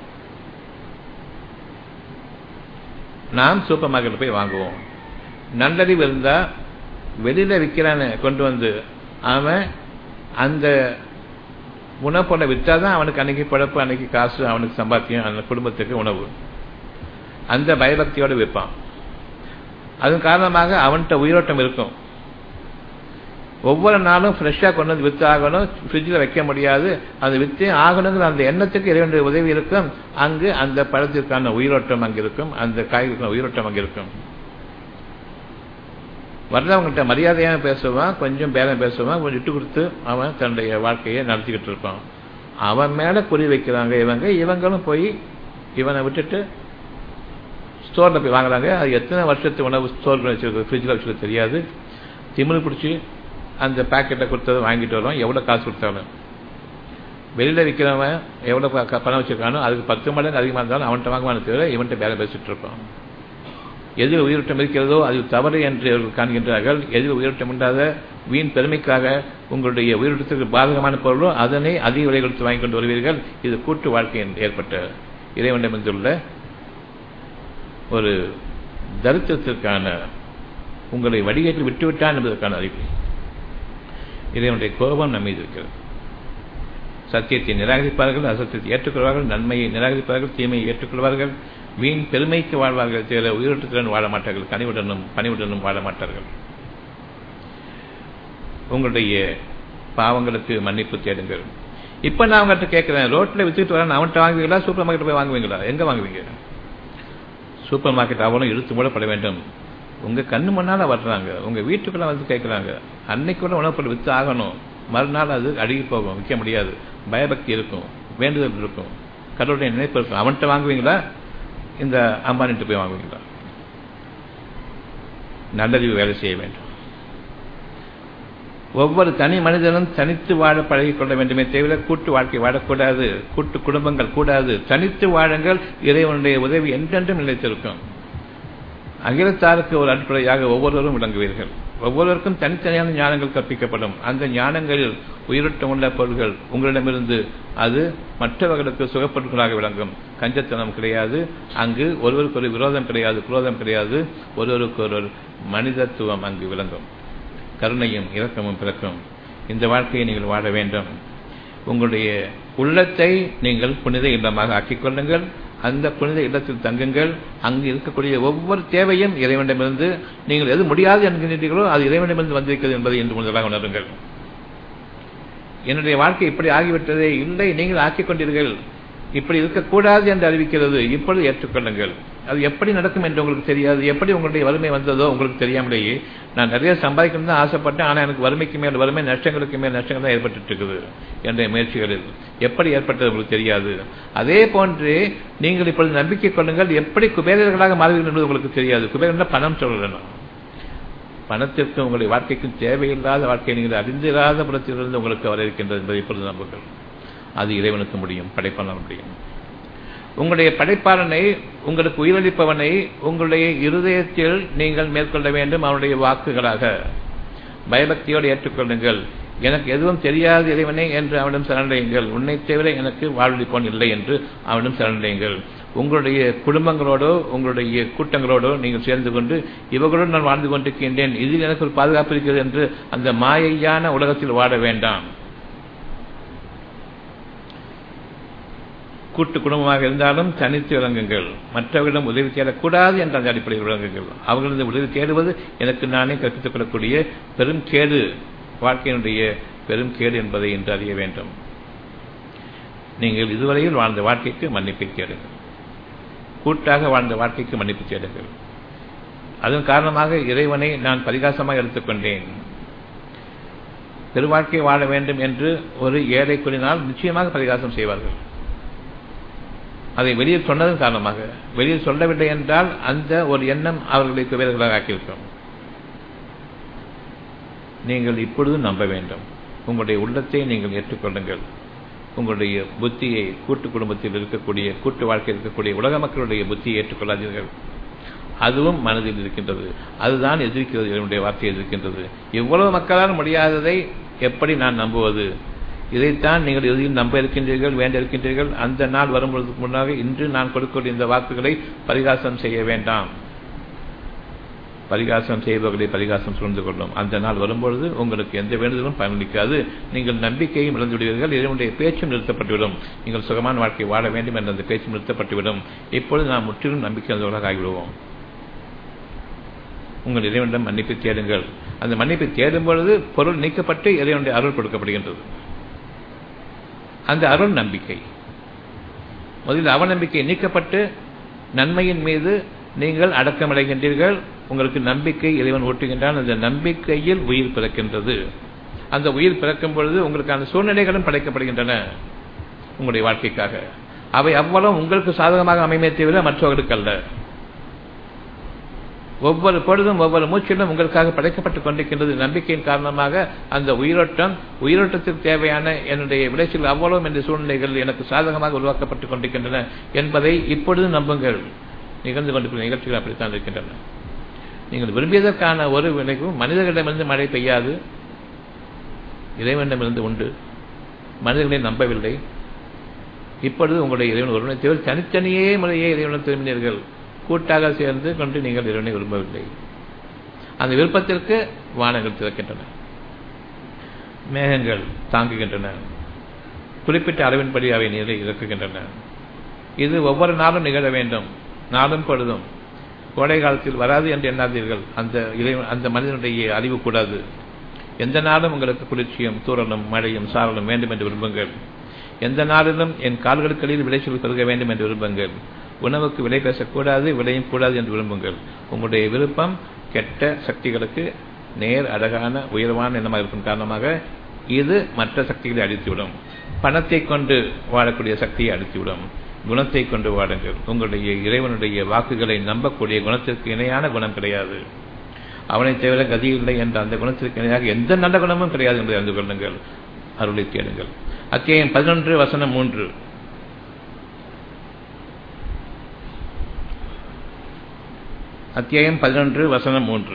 நாம் சூப்பர் மார்க்கெட்டில் போய் வாங்குவோம் நல்லறிவு இருந்தால் வெளியில் விற்கிறான்னு கொண்டு வந்து அவன் அந்த உணப்பொருளை விற்றாதான் அவனுக்கு அன்னைக்கு பழப்பு அன்னைக்கு காசு அவனுக்கு சம்பாத்தியம் அந்த குடும்பத்துக்கு உணவு அந்த பயபக்தியோடு விற்பான் அதன் காரணமாக அவன்கிட்ட உயிரோட்டம் இருக்கும் ஒவ்வொரு நாளும் ஃப்ரெஷ்ஷாக கொண்டு வந்து வித்து ஆகணும் ஃப்ரிட்ஜில் வைக்க முடியாது அது வித்தே ஆகணுங்கிற அந்த எண்ணத்துக்கு இறைவனுடைய உதவி இருக்கும் அங்கு அந்த பழத்திற்கான உயிரோட்டம் அங்கே இருக்கும் அந்த காய்கறிக்கான உயிரோட்டம் அங்கே இருக்கும் வர்றவங்கள்ட்ட மரியாதையாக பேசுவான் கொஞ்சம் பேரம் பேசுவான் கொஞ்சம் விட்டு கொடுத்து அவன் தன்னுடைய வாழ்க்கையை நடத்திக்கிட்டு இருப்பான் அவன் மேலே குறி வைக்கிறாங்க இவங்க இவங்களும் போய் இவனை விட்டுட்டு ஸ்டோரில் போய் வாங்குறாங்க அது எத்தனை வருஷத்து உணவு ஸ்டோர் பண்ணி வச்சிருக்கு ஃப்ரிட்ஜில் வச்சுருக்க தெரியாது திமிழ் பிடிச்சி அந்த பேக்கெட்டை கொடுத்ததை வாங்கிட்டு வரோம் எவ்வளோ காசு கொடுத்தாலும் வெளியில் விற்கிறவன் எவ்வளோ பணம் வச்சிருக்கானோ அதுக்கு பத்து மடங்கு அதிகமாக இருந்தாலும் அவன்கிட்ட வாங்குவானு தவிர இவன்கிட்ட வேலை பேசிட்டு இருப்பான் எதில் உயிரோட்டம் இருக்கிறதோ அது தவறு என்று அவர்கள் காண்கின்றார்கள் எதில் உயிரோட்டம் இல்லாத வீண் பெருமைக்காக உங்களுடைய உயிரோட்டத்திற்கு பாதகமான பொருளோ அதனை அதிக விலை கொடுத்து வாங்கி கொண்டு வருவீர்கள் இது கூட்டு வாழ்க்கையில் ஏற்பட்ட இறைவனிடமிருந்துள்ள ஒரு தரித்திரத்திற்கான உங்களை வடிகட்டி விட்டுவிட்டான் என்பதற்கான அறிவு இறைவனுடைய கோபம் நம்ம மீது இருக்கிறது சத்தியத்தை நிராகரிப்பார்கள் அசத்தியத்தை ஏற்றுக்கொள்வார்கள் நன்மையை நிராகரிப்பார்கள் தீமையை ஏற்றுக்கொள்வார்கள் வீண் பெருமைக்கு வாழ்வார்கள் தேவை உயிரோட்டத்துடன் வாழ மாட்டார்கள் கனிவுடனும் பணிவுடனும் வாழ மாட்டார்கள் உங்களுடைய பாவங்களுக்கு மன்னிப்பு தேடுங்கள் இப்ப நான் அவங்ககிட்ட கேட்கிறேன் ரோட்ல வித்துட்டு வரேன் அவன்கிட்ட வாங்குவீங்களா சூப்பர் மார்க்கெட் போய் வாங்குவீங்களா எங்க வாங்குவீங்க சூப்பர் மார்க்கெட் அவனும் இழுத்து மூடப்பட வேண்டும் உங்க கண்ணு முன்னால வர்றாங்க உங்க வீட்டுக்குள்ள வந்து கேட்கறாங்க அன்னைக்கு கூட உணவுப்பொருள் வித்து ஆகணும் மறுநாள் அது அழுகி போகும் விற்க முடியாது பயபக்தி இருக்கும் வேண்டுதல் இருக்கும் கடவுளுடைய நினைப்பு இருக்கும் அவன்கிட்ட வாங்குவீங்களா இந்த அம்பானிட்டு போய் வாங்குவீங்களா நல்லறிவு வேலை செய்ய வேண்டும் ஒவ்வொரு தனி மனிதனும் தனித்து வாழ பழகிக் கொள்ள வேண்டுமே தவிர கூட்டு வாழ்க்கை வாழக்கூடாது கூட்டு குடும்பங்கள் கூடாது தனித்து வாழுங்கள் இறைவனுடைய உதவி என்றென்றும் நிலைத்திருக்கும் அகிலத்தாருக்கு ஒரு அடிப்படையாக ஒவ்வொருவரும் விளங்குவீர்கள் ஒவ்வொருவருக்கும் தனித்தனியான ஞானங்கள் கற்பிக்கப்படும் அந்த ஞானங்களில் உயிரோட்டம் உள்ள பொருள்கள் உங்களிடமிருந்து அது மற்றவர்களுக்கு சுகப்பொருட்களாக விளங்கும் கஞ்சத்தனம் கிடையாது அங்கு ஒருவருக்கு ஒரு விரோதம் கிடையாது குரோதம் கிடையாது ஒருவருக்கு ஒரு மனிதத்துவம் அங்கு விளங்கும் கருணையும் இரக்கமும் பிறக்கும் இந்த வாழ்க்கையை நீங்கள் வாழ வேண்டும் உங்களுடைய உள்ளத்தை நீங்கள் புனித இல்லமாக ஆக்கிக் கொள்ளுங்கள் அந்த புனித இல்லத்தில் தங்குங்கள் அங்கு இருக்கக்கூடிய ஒவ்வொரு தேவையும் இறைவனிடமிருந்து நீங்கள் எது முடியாது என்கின்றீர்களோ அது இறைவனிடமிருந்து வந்திருக்கிறது என்பதை என்று முதலாக உணருங்கள் என்னுடைய வாழ்க்கை இப்படி ஆகிவிட்டதே இல்லை நீங்கள் ஆக்கிக் கொண்டீர்கள் இப்படி இருக்கக்கூடாது என்று அறிவிக்கிறது இப்பொழுது ஏற்றுக்கொள்ளுங்கள் அது எப்படி நடக்கும் என்று உங்களுக்கு தெரியாது எப்படி உங்களுடைய வறுமை வந்ததோ உங்களுக்கு தெரியாமலேயே நான் நிறைய சம்பாதிக்கணும் தான் ஆசைப்பட்டேன் ஆனால் எனக்கு வறுமைக்கு மேல் வறுமை நஷ்டங்களுக்கு மேல் நஷ்டங்கள் தான் ஏற்பட்டு இருக்குது என்ற முயற்சிகளில் எப்படி ஏற்பட்டது உங்களுக்கு தெரியாது அதே போன்று நீங்கள் இப்பொழுது நம்பிக்கை கொள்ளுங்கள் எப்படி குபேரர்களாக மாறுவீர்கள் என்பது உங்களுக்கு தெரியாது குபேரன் பணம் சொல்லணும் பணத்திற்கும் உங்களுடைய வாழ்க்கைக்கும் தேவையில்லாத வாழ்க்கையை நீங்கள் அறிந்திராத புறத்திலிருந்து உங்களுக்கு வர இருக்கின்றது என்பதை இப்பொழுது நம்புங்கள் அது இறைவனுக்கு முடியும் படைப்பாளர் முடியும் உங்களுடைய படைப்பாளனை உங்களுக்கு உயிரளிப்பவனை உங்களுடைய இருதயத்தில் நீங்கள் மேற்கொள்ள வேண்டும் அவனுடைய வாக்குகளாக பயபக்தியோடு ஏற்றுக்கொள்ளுங்கள் எனக்கு எதுவும் தெரியாது இறைவனே என்று அவனிடம் சரணடையுங்கள் உன்னை தவிர எனக்கு வாழ்வழிப்போன் இல்லை என்று அவனிடம் சரணடையுங்கள் உங்களுடைய குடும்பங்களோடோ உங்களுடைய கூட்டங்களோடோ நீங்கள் சேர்ந்து கொண்டு இவர்களோடு நான் வாழ்ந்து கொண்டிருக்கின்றேன் இதில் எனக்கு ஒரு பாதுகாப்பு இருக்கிறது என்று அந்த மாயையான உலகத்தில் வாட வேண்டாம் கூட்டு குடும்பமாக இருந்தாலும் தனித்து விளங்குங்கள் மற்றவர்களிடம் உதவி தேடக்கூடாது என்ற அந்த அடிப்படையில் விளங்குங்கள் அவர்களது உதவி தேடுவது எனக்கு நானே கற்பித்துக் கொள்ளக்கூடிய பெரும் கேடு வாழ்க்கையினுடைய பெரும் கேடு என்பதை இன்று அறிய வேண்டும் நீங்கள் இதுவரையில் வாழ்ந்த வாழ்க்கைக்கு மன்னிப்பை தேடுங்கள் கூட்டாக வாழ்ந்த வாழ்க்கைக்கு மன்னிப்பு தேடுங்கள் அதன் காரணமாக இறைவனை நான் பரிகாசமாக எடுத்துக்கொண்டேன் பெருவாழ்க்கை வாழ வேண்டும் என்று ஒரு ஏழை கூறினால் நிச்சயமாக பரிகாசம் செய்வார்கள் அதை வெளியில் சொன்னதன் காரணமாக வெளியில் சொல்லவில்லை என்றால் அந்த ஒரு எண்ணம் அவர்களை குவியர்களாக ஆக்கியிருக்கும் நீங்கள் இப்பொழுது நம்ப வேண்டும் உங்களுடைய உள்ளத்தை நீங்கள் ஏற்றுக்கொள்ளுங்கள் உங்களுடைய புத்தியை கூட்டு குடும்பத்தில் இருக்கக்கூடிய கூட்டு வாழ்க்கையில் இருக்கக்கூடிய உலக மக்களுடைய புத்தியை ஏற்றுக்கொள்ளாதீர்கள் அதுவும் மனதில் இருக்கின்றது அதுதான் எதிர்க்கிறது என்னுடைய வார்த்தை எதிர்க்கின்றது எவ்வளவு மக்களால் முடியாததை எப்படி நான் நம்புவது இதைத்தான் நீங்கள் இறுதியில் நம்ப இருக்கின்றீர்கள் வேண்ட இருக்கின்றீர்கள் அந்த நாள் வரும்பொழுதுக்கு முன்னாக இன்று நான் கொடுக்கக்கூடிய இந்த வாக்குகளை பரிகாசம் செய்ய வேண்டாம் பரிகாசம் செய்பவர்களை பரிகாசம் சூழ்ந்து கொள்ளும் அந்த நாள் வரும்பொழுது உங்களுக்கு எந்த வேண்டுதலும் பயனளிக்காது நீங்கள் நம்பிக்கையும் இழந்துவிடுவீர்கள் இதனுடைய பேச்சும் நிறுத்தப்பட்டுவிடும் நீங்கள் சுகமான வாழ்க்கை வாழ வேண்டும் என்ற அந்த பேச்சும் நிறுத்தப்பட்டுவிடும் இப்பொழுது நாம் முற்றிலும் நம்பிக்கை இழந்தவர்களாக ஆகிவிடுவோம் உங்கள் இறைவனிடம் மன்னிப்பை தேடுங்கள் அந்த மன்னிப்பை தேடும் பொழுது பொருள் நீக்கப்பட்டு இறைவனுடைய அருள் கொடுக்கப்படுகின்றது அந்த அருள் நம்பிக்கை முதலில் அவநம்பிக்கை நீக்கப்பட்டு நன்மையின் மீது நீங்கள் அடக்கமடைகின்றீர்கள் உங்களுக்கு நம்பிக்கை இறைவன் ஊட்டுகின்றான் அந்த நம்பிக்கையில் உயிர் பிறக்கின்றது அந்த உயிர் பிறக்கும் பொழுது உங்களுக்கான சூழ்நிலைகளும் படைக்கப்படுகின்றன உங்களுடைய வாழ்க்கைக்காக அவை அவ்வளவு உங்களுக்கு சாதகமாக அமைமே தவிர மற்றவர்களுக்கு அல்ல ஒவ்வொரு பொழுதும் ஒவ்வொரு மூச்சிலும் உங்களுக்காக படைக்கப்பட்டுக் கொண்டிருக்கின்றது நம்பிக்கையின் காரணமாக அந்த உயிரோட்டம் உயிரோட்டத்திற்கு தேவையான என்னுடைய விளைச்சல் அவ்வளவு என்ற சூழ்நிலைகள் எனக்கு சாதகமாக உருவாக்கப்பட்டுக் கொண்டிருக்கின்றன என்பதை இப்பொழுது நம்புங்கள் நிகழ்ந்து கொண்டிருக்கிற நிகழ்ச்சிகள் அப்படித்தான் இருக்கின்றன நீங்கள் விரும்பியதற்கான ஒரு விளைவும் மனிதர்களிடமிருந்து மழை பெய்யாது இறைவனிடமிருந்து உண்டு மனிதர்களை நம்பவில்லை இப்பொழுது உங்களுடைய இறைவன் ஒருவனை தவிர தனித்தனியே முறையே இறைவனும் திரும்பினீர்கள் கூட்டாக சேர்ந்து கொண்டு நீங்கள் இறைவனை விரும்பவில்லை அந்த விருப்பத்திற்கு வானங்கள் திறக்கின்றன மேகங்கள் தாங்குகின்றன குறிப்பிட்ட அளவின்படி அவை நீரை இறக்குகின்றன இது ஒவ்வொரு நாளும் நிகழ வேண்டும் நாளும் பொழுதும் கோடை காலத்தில் வராது என்று எண்ணாதீர்கள் அந்த இறை அந்த மனிதனுடைய அறிவு கூடாது எந்த நாளும் உங்களுக்கு குளிர்ச்சியும் தூரலும் மழையும் சாரலும் வேண்டும் என்று விரும்புங்கள் எந்த நாளிலும் என் கால்களுக்கடியில் விளைச்சல் பெருக வேண்டும் என்று விரும்புங்கள் உணவுக்கு விலை பேசக்கூடாது விலையும் கூடாது என்று விரும்புங்கள் உங்களுடைய விருப்பம் கெட்ட சக்திகளுக்கு நேர் அழகான உயர்வான எண்ணமாக இருக்கும் காரணமாக இது மற்ற சக்திகளை அழித்துவிடும் பணத்தை கொண்டு வாழக்கூடிய சக்தியை அழித்துவிடும் குணத்தை கொண்டு வாடுங்கள் உங்களுடைய இறைவனுடைய வாக்குகளை நம்பக்கூடிய குணத்திற்கு இணையான குணம் கிடையாது அவனை தவிர கதி இல்லை என்ற அந்த குணத்திற்கு இணையாக எந்த நல்ல குணமும் கிடையாது என்பதை அறிந்து கொள்ளுங்கள் அருளை தேடுங்கள் அத்தியாயம் பதினொன்று வசனம் மூன்று அத்தியாயம் பதினொன்று வசனம் மூன்று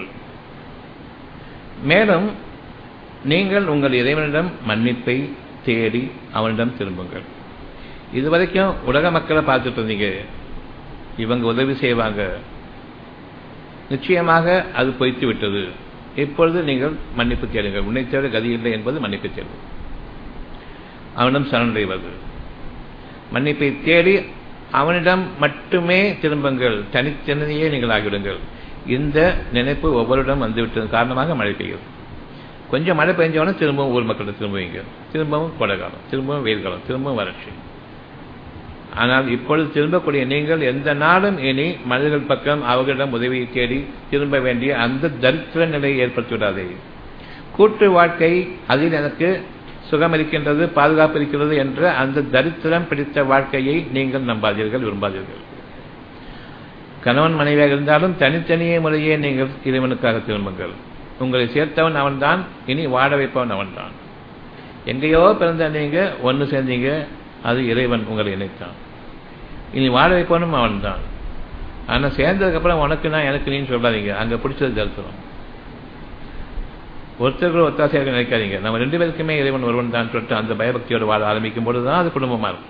மேலும் நீங்கள் உங்கள் இறைவனிடம் மன்னிப்பை தேடி அவனிடம் திரும்புங்கள் இதுவரைக்கும் உலக மக்களை பார்த்துட்டு இருந்தீங்க இவங்க உதவி செய்வாங்க நிச்சயமாக அது பொய்த்து விட்டது இப்பொழுது நீங்கள் மன்னிப்பு தேடுங்கள் உன்னை தேட கதி இல்லை என்பது மன்னிப்பு தேர்வு அவனிடம் சரணடைவது மன்னிப்பை தேடி அவனிடம் மட்டுமே திரும்புங்கள் தனித்தனியே நீங்கள் ஆகிவிடுங்கள் இந்த நினைப்பு ஒவ்வொருடம் வந்துவிட்டது காரணமாக மழை பெய்யும் கொஞ்சம் மழை பெஞ்சவொடனே திரும்பவும் ஊர் மக்கள்கிட்ட திரும்புவீங்க திரும்பவும் கோடை காலம் திரும்பவும் வெயில் காலம் திரும்பவும் வறட்சி ஆனால் இப்பொழுது திரும்பக்கூடிய நீங்கள் எந்த நாளும் இனி மனிதர்கள் பக்கம் அவர்களிடம் உதவியை தேடி திரும்ப வேண்டிய அந்த தரித்திர நிலையை ஏற்படுத்திவிடாதே கூட்டு வாழ்க்கை அதில் எனக்கு சுகம் இருக்கின்றது பாதுகாப்பு இருக்கிறது என்ற அந்த தரித்திரம் பிடித்த வாழ்க்கையை நீங்கள் நம்பாதீர்கள் விரும்பாதீர்கள் கணவன் மனைவியாக இருந்தாலும் தனித்தனியே முறையே நீங்கள் இறைவனுக்காக திரும்புங்கள் உங்களை சேர்த்தவன் அவன்தான் இனி வாழ வைப்பவன் அவன்தான் எங்கேயோ பிறந்த நீங்க ஒன்று சேர்ந்தீங்க அது இறைவன் உங்களை இணைத்தான் இனி வாழ வைப்பவனும் அவன்தான் ஆனா சேர்ந்ததுக்கப்புறம் உனக்கு நான் எனக்கு நீன்னு சொல்லாதீங்க அங்க பிடிச்சது தரிசனம் ஒருத்தருக்கு ஒத்தாசையாக நினைக்காதீங்க நம்ம ரெண்டு பேருக்குமே இறைவன் ஒருவன் தான் சொல்லிட்டு அந்த பயபக்தியோடு வாழ ஆரம்பிக்கும் பொழுது தான் அது குடும்பமா இருக்கும்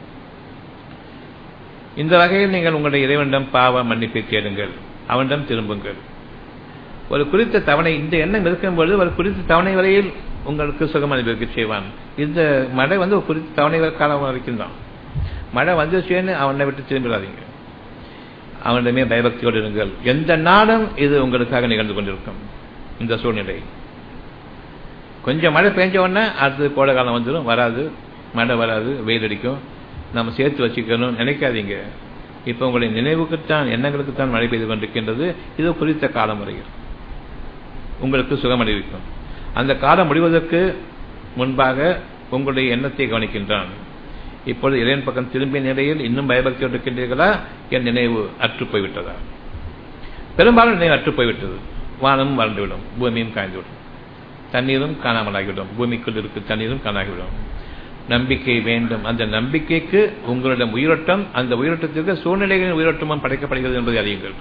இந்த வகையில் நீங்கள் உங்களுடைய இறைவனிடம் பாவ மன்னிப்பை கேளுங்கள் அவனிடம் திரும்புங்கள் ஒரு குறித்த தவணை இந்த எண்ணம் இருக்கும்போது ஒரு குறித்த தவணை வரையில் உங்களுக்கு சுகம் அனுபவிக்க செய்வான் இந்த மழை வந்து ஒரு குறித்த தவணை காலம் வரைக்கும் தான் மழை வந்துச்சுன்னு அவனை விட்டு திரும்பிடாதீங்க அவனிடமே பயபக்தியோடு இருங்கள் எந்த நாளும் இது உங்களுக்காக நிகழ்ந்து கொண்டிருக்கும் இந்த சூழ்நிலை கொஞ்சம் மழை பெஞ்ச உடனே அடுத்து கோடை காலம் வந்துடும் வராது மழை வராது வெயில் அடிக்கும் நம்ம சேர்த்து வச்சுக்கணும் நினைக்காதீங்க இப்போ உங்களுடைய நினைவுக்குத்தான் எண்ணங்களுக்குத்தான் மழை பெய்து கொண்டிருக்கின்றது இது குறித்த காலம் வரையில் உங்களுக்கு சுகம் அளிக்கும் அந்த காலம் முடிவதற்கு முன்பாக உங்களுடைய எண்ணத்தை கவனிக்கின்றான் இப்பொழுது இறைவன் பக்கம் திரும்பிய நிலையில் இன்னும் பயபக்தியோடு இருக்கின்றீர்களா என் நினைவு அற்று போய்விட்டதா பெரும்பாலும் நினைவு அற்று போய்விட்டது வானமும் வறண்டுவிடும் பூமியும் காய்ந்துவிடும் தண்ணீரும் காணாமலாகிவிடும் பூமிக்குள் இருக்கு தண்ணீரும் காணாகிவிடும் நம்பிக்கை வேண்டும் அந்த நம்பிக்கைக்கு உங்களிடம் உயிரோட்டம் அந்த உயிரோட்டத்திற்கு சூழ்நிலைகளின் உயிரோட்டமும் படைக்கப்படுகிறது என்பதை அறியுங்கள்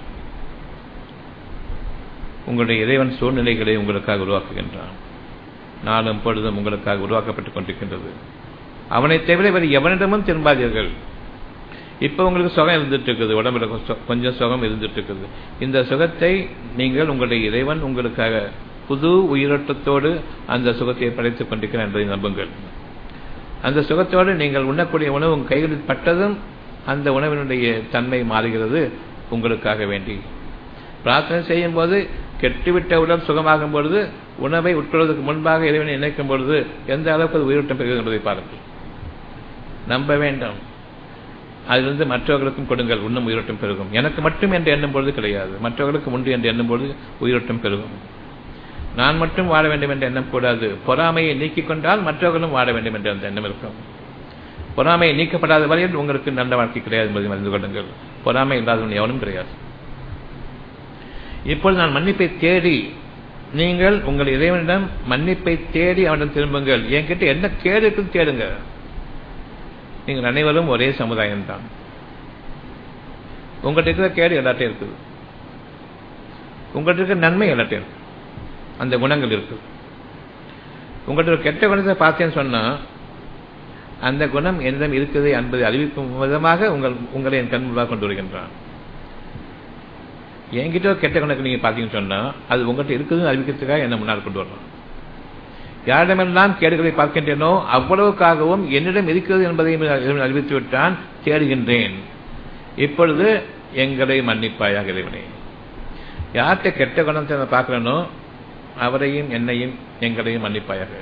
உங்களுடைய இறைவன் சூழ்நிலைகளை உங்களுக்காக உருவாக்குகின்றான் நாளும் பொழுதும் உங்களுக்காக உருவாக்கப்பட்டுக் கொண்டிருக்கின்றது அவனை தவிர வேறு எவனிடமும் திரும்பாதீர்கள் இப்ப உங்களுக்கு சுகம் இருந்துட்டு இருக்குது உடம்புல கொஞ்சம் சுகம் இருந்துட்டு இருக்குது இந்த சுகத்தை நீங்கள் உங்களுடைய இறைவன் உங்களுக்காக புது உயிரோட்டத்தோடு அந்த சுகத்தை படைத்துக் கொண்டிருக்கிறார் என்பதை நம்புங்கள் அந்த சுகத்தோடு நீங்கள் உண்ணக்கூடிய உணவு உங்கள் கைகளில் பட்டதும் அந்த உணவினுடைய தன்மை மாறுகிறது உங்களுக்காக வேண்டி பிரார்த்தனை செய்யும் போது கெட்டுவிட்ட உடல் சுகமாகும் பொழுது உணவை உட்கொள்வதற்கு முன்பாக இறைவனை இணைக்கும் பொழுது எந்த அளவுக்கு அது உயிரோட்டம் பெறுகிறது என்பதை பாருங்கள் நம்ப வேண்டும் அதிலிருந்து மற்றவர்களுக்கும் கொடுங்கள் இன்னும் உயிரோட்டம் பெருகும் எனக்கு மட்டும் என்று எண்ணும் பொழுது கிடையாது மற்றவர்களுக்கு உண்டு என்று எண்ணும் பொழுது உயிரோட்டம் பெருகும் நான் மட்டும் வாழ வேண்டும் என்று எண்ணம் கூடாது பொறாமையை நீக்கிக் கொண்டால் மற்றவர்களும் வாழ வேண்டும் என்று அந்த எண்ணம் இருக்கும் பொறாமையை நீக்கப்படாத வரையில் உங்களுக்கு நல்ல வாழ்க்கை கிடையாது என்பதை அறிந்து கொள்ளுங்கள் பொறாமை இல்லாதவன் எவனும் கிடையாது இப்பொழுது நான் மன்னிப்பை தேடி நீங்கள் உங்கள் இறைவனிடம் மன்னிப்பை தேடி அவனிடம் திரும்புங்கள் என்கிட்ட என்ன கேடு இருக்குன்னு தேடுங்க நீங்கள் அனைவரும் ஒரே சமுதாயம் தான் உங்கள்கிட்ட இருக்கிற கேடு எல்லாத்தையும் இருக்குது உங்கள்கிட்ட இருக்கிற நன்மை எல்லாத்தையும் இருக்கு அந்த குணங்கள் இருக்கு உங்கள்கிட்ட ஒரு கெட்ட குணத்தை பார்த்தேன்னு சொன்னா அந்த குணம் என்னிடம் இருக்குது என்பதை அறிவிக்கும் விதமாக உங்கள் உங்களை என் கண் முன்பாக கொண்டு வருகின்றான் என்கிட்ட கெட்ட குணத்தை நீங்க பார்த்தீங்கன்னு சொன்னா அது உங்கள்கிட்ட இருக்குதுன்னு அறிவிக்கிறதுக்காக என்ன முன்னால் கொண்டு வரலாம் யாரிடமெல்லாம் கேடுகளை பார்க்கின்றேனோ அவ்வளவுக்காகவும் என்னிடம் இருக்கிறது என்பதை அறிவித்து விட்டான் தேடுகின்றேன் இப்பொழுது எங்களை மன்னிப்பாயாக இறைவனே யார்கிட்ட கெட்ட குணத்தை நான் பார்க்கிறேனோ அவரையும் என்னையும் எங்களையும் மன்னிப்பாயாக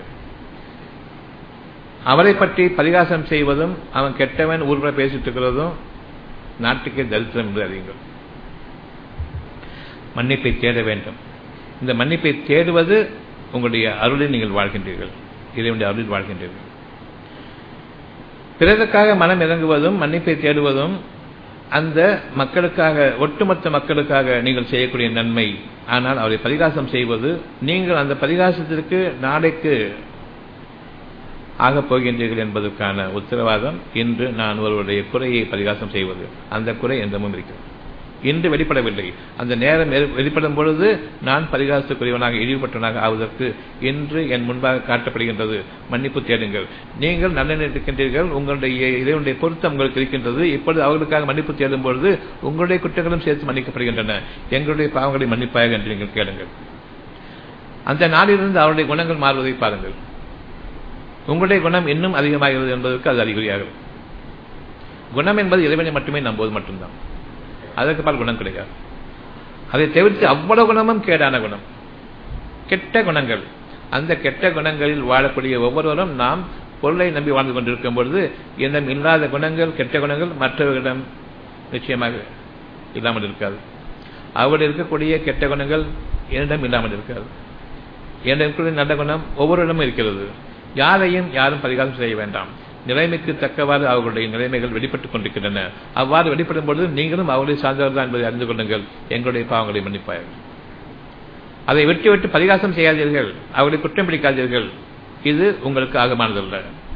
அவரை பற்றி பரிகாசம் செய்வதும் அவன் கெட்டவன் ஊர்வல பேசிட்டு இருக்கிறதும் நாட்டுக்கே தரித்திரம் என்று அறியுங்கள் மன்னிப்பை தேட வேண்டும் இந்த மன்னிப்பை தேடுவது உங்களுடைய அருளில் நீங்கள் வாழ்கின்றீர்கள் இறைவனுடைய அருளில் வாழ்கின்றீர்கள் பிறருக்காக மனம் இறங்குவதும் மன்னிப்பை தேடுவதும் அந்த மக்களுக்காக ஒட்டுமொத்த மக்களுக்காக நீங்கள் செய்யக்கூடிய நன்மை ஆனால் அவரை பரிகாசம் செய்வது நீங்கள் அந்த பரிகாசத்திற்கு நாளைக்கு ஆகப் போகின்றீர்கள் என்பதற்கான உத்தரவாதம் இன்று நான் ஒருவருடைய குறையை பரிகாசம் செய்வது அந்த குறை எந்தமும் இருக்கிறது இன்று வெளிப்படவில்லை அந்த நேரம் வெளிப்படும் பொழுது நான் பரிகாசத்துக்குரியவனாக இழிவுபட்டவனாக ஆவதற்கு இன்று என் முன்பாக காட்டப்படுகின்றது மன்னிப்பு தேடுங்கள் நீங்கள் நல்லெண்ண இருக்கின்றீர்கள் உங்களுடைய இதனுடைய பொருத்தம் உங்களுக்கு இருக்கின்றது இப்பொழுது அவர்களுக்காக மன்னிப்பு தேடும் பொழுது உங்களுடைய குற்றங்களும் சேர்த்து மன்னிக்கப்படுகின்றன எங்களுடைய பாவங்களை மன்னிப்பாக என்று நீங்கள் கேளுங்கள் அந்த நாளிலிருந்து அவருடைய குணங்கள் மாறுவதை பாருங்கள் உங்களுடைய குணம் இன்னும் அதிகமாகிறது என்பதற்கு அது அறிகுறியாகும் குணம் என்பது இறைவனை மட்டுமே நம்புவது மட்டும்தான் அதற்கு பால் குணம் கிடையாது அதை தவிர்த்து அவ்வளவு குணமும் கேடான குணம் கெட்ட குணங்கள் அந்த கெட்ட குணங்களில் வாழக்கூடிய ஒவ்வொருவரும் நாம் பொருளை நம்பி வாழ்ந்து கொண்டிருக்கும் பொழுது என்னிடம் இல்லாத குணங்கள் கெட்ட குணங்கள் மற்றவர்களிடம் நிச்சயமாக இல்லாமல் இருக்காது அவர்கள் இருக்கக்கூடிய கெட்ட குணங்கள் என்னிடம் இல்லாமல் இருக்காது என்னிடம் இருக்கக்கூடிய நல்ல குணம் ஒவ்வொருடமும் இருக்கிறது யாரையும் யாரும் பரிகாரம் செய்ய வேண்டாம் நிலைமைக்கு தக்கவாறு அவர்களுடைய நிலைமைகள் வெளிப்பட்டுக் கொண்டிருக்கின்றன அவ்வாறு வெளிப்படும் பொழுது நீங்களும் அவர்களை சார்ந்தவர் தான் என்பதை அறிந்து கொள்ளுங்கள் எங்களுடைய பாவங்களை மன்னிப்பார்கள் அதை விட்டு விட்டு பரிகாசம் செய்யாதீர்கள் அவர்களை குற்றம் பிடிக்காதீர்கள் இது உங்களுக்கு ஆகமானதல்ல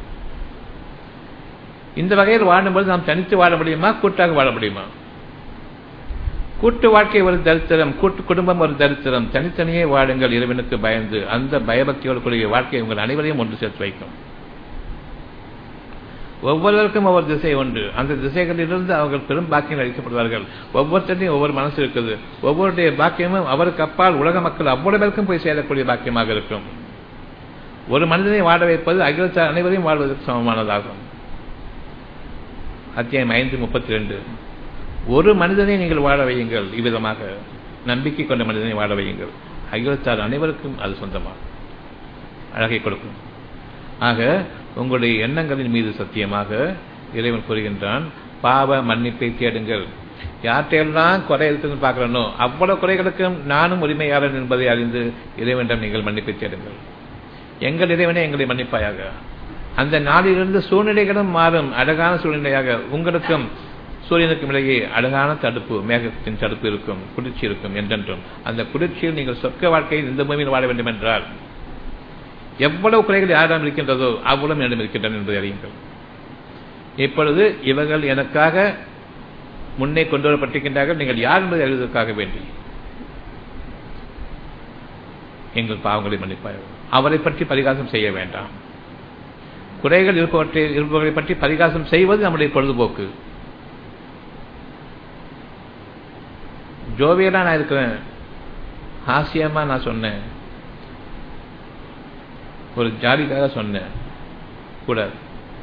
இந்த வகையில் வாழும்போது நாம் தனித்து வாழ முடியுமா கூட்டாக வாழ முடியுமா கூட்டு வாழ்க்கை ஒரு தரித்திரம் கூட்டு குடும்பம் ஒரு தரித்திரம் தனித்தனியே வாழுங்கள் இறைவனுக்கு பயந்து அந்த பயபக்தியோடு கூடிய வாழ்க்கை உங்கள் அனைவரையும் ஒன்று சேர்த்து வைக்கும் ஒவ்வொருவருக்கும் ஒவ்வொரு திசை உண்டு அந்த திசைகளிலிருந்து அவர்கள் பெரும் பாக்கியம் அளிக்கப்படுவார்கள் ஒவ்வொருத்தரையும் ஒவ்வொரு மனசு இருக்குது ஒவ்வொருடைய பாக்கியமும் அவருக்கு அப்பால் உலக மக்கள் அவ்வளவு பேருக்கும் போய் சேரக்கூடிய பாக்கியமாக இருக்கும் ஒரு மனிதனை வாழ வைப்பது அகிலத்தார் அனைவரையும் வாழ்வதற்கு சமமானதாகும் அத்தியாயம் ஐந்து முப்பத்தி ரெண்டு ஒரு மனிதனை நீங்கள் வாழ வையுங்கள் இவ்விதமாக நம்பிக்கை கொண்ட மனிதனை வாழ வையுங்கள் அகிலத்தார் அனைவருக்கும் அது சொந்தமாக அழகை கொடுக்கும் ஆக உங்களுடைய எண்ணங்களின் மீது சத்தியமாக இறைவன் கூறுகின்றான் பாவ மன்னிப்பை தேடுங்கள் யார்கிட்டையெல்லாம் குறை இருக்குன்னு பார்க்கிறனோ அவ்வளவு குறைகளுக்கும் நானும் உரிமையாளன் என்பதை அறிந்து இறைவனிடம் நீங்கள் மன்னிப்பை தேடுங்கள் எங்கள் இறைவனே எங்களை மன்னிப்பாயாக அந்த நாளிலிருந்து சூழ்நிலைகளும் மாறும் அழகான சூழ்நிலையாக உங்களுக்கும் சூரியனுக்கும் இடையே அழகான தடுப்பு மேகத்தின் தடுப்பு இருக்கும் குளிர்ச்சி இருக்கும் என்றென்றும் அந்த குளிர்ச்சியில் நீங்கள் சொர்க்க வாழ்க்கையில் இந்த பூமியில் வாழ வேண்டும் என்றால் எவ்வளவு குறைகள் யாரிடம் இருக்கின்றதோ அவ்வளவு என்னிடம் இருக்கின்றன என்பதை அறியுங்கள் இப்பொழுது இவர்கள் எனக்காக முன்னே கொண்டு வரப்பட்டிருக்கின்றார்கள் நீங்கள் யார் என்பதை அறிவதற்காக வேண்டி எங்கள் பாவங்களை மன்னிப்பார்கள் அவரை பற்றி பரிகாசம் செய்ய வேண்டாம் குறைகள் இருப்பவற்றை இருப்பவர்களை பற்றி பரிகாசம் செய்வது நம்முடைய பொழுதுபோக்கு ஜோவியலா நான் இருக்கிறேன் ஹாசியமா நான் சொன்னேன் ஒரு ஜாலிக்காக சொன்னேன் கூடாது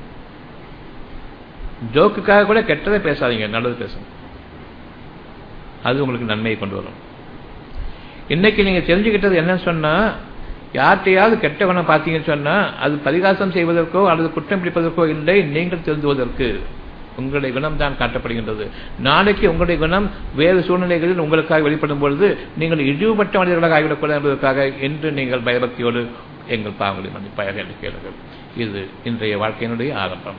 ஜோக்குக்காக கூட கெட்டதை பேசாதீங்க நல்லது பேசுங்க அது உங்களுக்கு நன்மையை கொண்டு வரும் இன்னைக்கு நீங்க தெரிஞ்சுக்கிட்டது என்னன்னு சொன்னா யார்கிட்டையாவது கெட்ட குணம் பார்த்தீங்கன்னு சொன்னா அது பரிகாசம் செய்வதற்கோ அல்லது குற்றம் பிடிப்பதற்கோ இல்லை நீங்கள் தெரிந்துவதற்கு உங்களுடைய குணம் தான் காட்டப்படுகின்றது நாளைக்கு உங்களுடைய குணம் வேறு சூழ்நிலைகளில் உங்களுக்காக வெளிப்படும் பொழுது நீங்கள் இழிவுபட்ட மனிதர்களாக ஆகிவிடக்கூடாது என்பதற்காக என்று நீங்கள் பயபக்தியோடு எங்கள் பாவங்களை மன்னிப்பாயாக என்று கேளுங்கள் இது இன்றைய வாழ்க்கையினுடைய ஆரம்பம்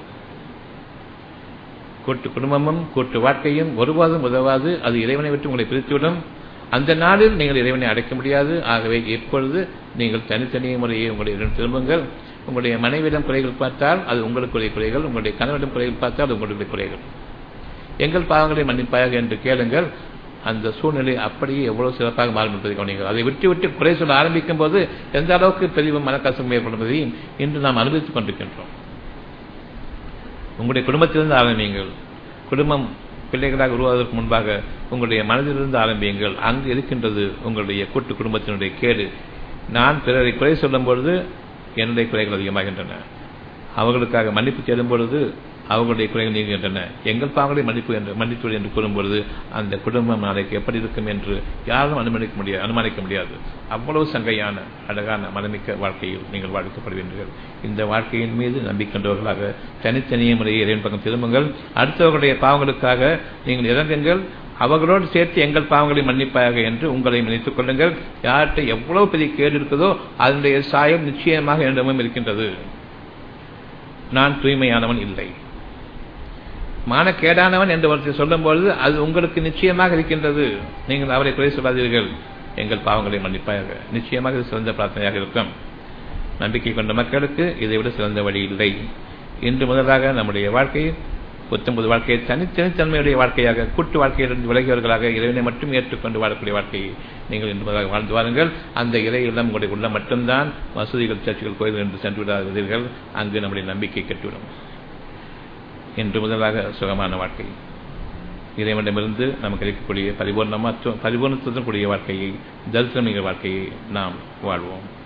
கூட்டு குடும்பமும் கூட்டு வாழ்க்கையும் ஒருபோதும் உதவாது அது இறைவனை விட்டு உங்களை பிரித்துவிடும் அந்த நாளில் நீங்கள் இறைவனை அடைக்க முடியாது ஆகவே எப்பொழுது நீங்கள் தனித்தனி முறையை உங்களுடைய திரும்புங்கள் உங்களுடைய மனைவியிடம் குறைகள் பார்த்தால் அது உங்களுக்குரிய குறைகள் உங்களுடைய கணவரிடம் குறைகள் பார்த்தால் அது உங்களுடைய குறைகள் எங்கள் பாவங்களை மன்னிப்பாயாக என்று கேளுங்கள் அந்த சூழ்நிலை அப்படியே எவ்வளவு சிறப்பாக மாறும் என்பதை கவனிங்கள் அதை விட்டு விட்டு குறை சொல்ல ஆரம்பிக்கும் போது எந்த அளவுக்கு பெரிய மனக்கசம் ஏற்படுவதையும் இன்று நாம் அனுபவித்துக் கொண்டிருக்கின்றோம் உங்களுடைய குடும்பத்திலிருந்து ஆரம்பியுங்கள் குடும்பம் பிள்ளைகளாக உருவாவதற்கு முன்பாக உங்களுடைய மனதிலிருந்து ஆரம்பியுங்கள் அங்கு இருக்கின்றது உங்களுடைய கூட்டு குடும்பத்தினுடைய கேடு நான் பிறரை குறை சொல்லும் பொழுது என்னுடைய குறைகள் அதிகமாகின்றன அவர்களுக்காக மன்னிப்பு தேடும் பொழுது அவர்களுடைய குறைகள் நீங்குகின்றன எங்கள் பாவங்களை மன்னிப்பு என்று மன்னிப்பு என்று கூறும்பொழுது அந்த குடும்பம் நாளைக்கு எப்படி இருக்கும் என்று யாரும் அனுமதிக்க முடியாது அனுமானிக்க முடியாது அவ்வளவு சங்கையான அழகான மனமிக்க வாழ்க்கையில் நீங்கள் வாழ்க்கப்படுவீர்கள் இந்த வாழ்க்கையின் மீது நம்பிக்கொண்டவர்களாக தனித்தனிய முறையை இறைவன் பக்கம் திரும்புங்கள் அடுத்தவர்களுடைய பாவங்களுக்காக நீங்கள் இறங்குங்கள் அவர்களோடு சேர்த்து எங்கள் பாவங்களை மன்னிப்பாக என்று உங்களை நினைத்துக் கொள்ளுங்கள் யார்கிட்ட எவ்வளவு பெரிய கேடு இருக்குதோ அதனுடைய சாயம் நிச்சயமாக என்னிடமும் இருக்கின்றது நான் தூய்மையானவன் இல்லை மானக்கேடானவன் என்று ஒருத்தர் சொல்லும் பொழுது அது உங்களுக்கு நிச்சயமாக இருக்கின்றது நீங்கள் அவரை குறை சொல்லாதீர்கள் எங்கள் பாவங்களை மன்னிப்பாக நிச்சயமாக இது சிறந்த பிரார்த்தனையாக இருக்கும் நம்பிக்கை கொண்ட மக்களுக்கு இதை விட சிறந்த வழி இல்லை இன்று முதலாக நம்முடைய வாழ்க்கையில் புத்தம்பது வாழ்க்கையை தனித்தனித்தன்மையுடைய வாழ்க்கையாக கூட்டு வாழ்க்கையிலிருந்து விலகியவர்களாக இறைவனை மட்டும் ஏற்றுக்கொண்டு வாழக்கூடிய வாழ்க்கையை நீங்கள் இன்று முதலாக வாழ்ந்து வாருங்கள் அந்த இறை இல்லம் உங்களுடைய உள்ள மட்டும்தான் மசூதிகள் சர்ச்சுகள் கோயில்கள் என்று சென்று விடாதீர்கள் அங்கு நம்முடைய நம்பிக்கை கெட்டுவிடும் இன்று முதலாக சுகமான வாழ்க்கை இறைவனிடமிருந்து நமக்கு கிடைக்கக்கூடிய பரிபூர்ணமாற்றம் பரிபூர்ணத்துடன் கூடிய வாழ்க்கையை தரிசனமிக வாழ்க்கையை நாம் வாழ்வோம்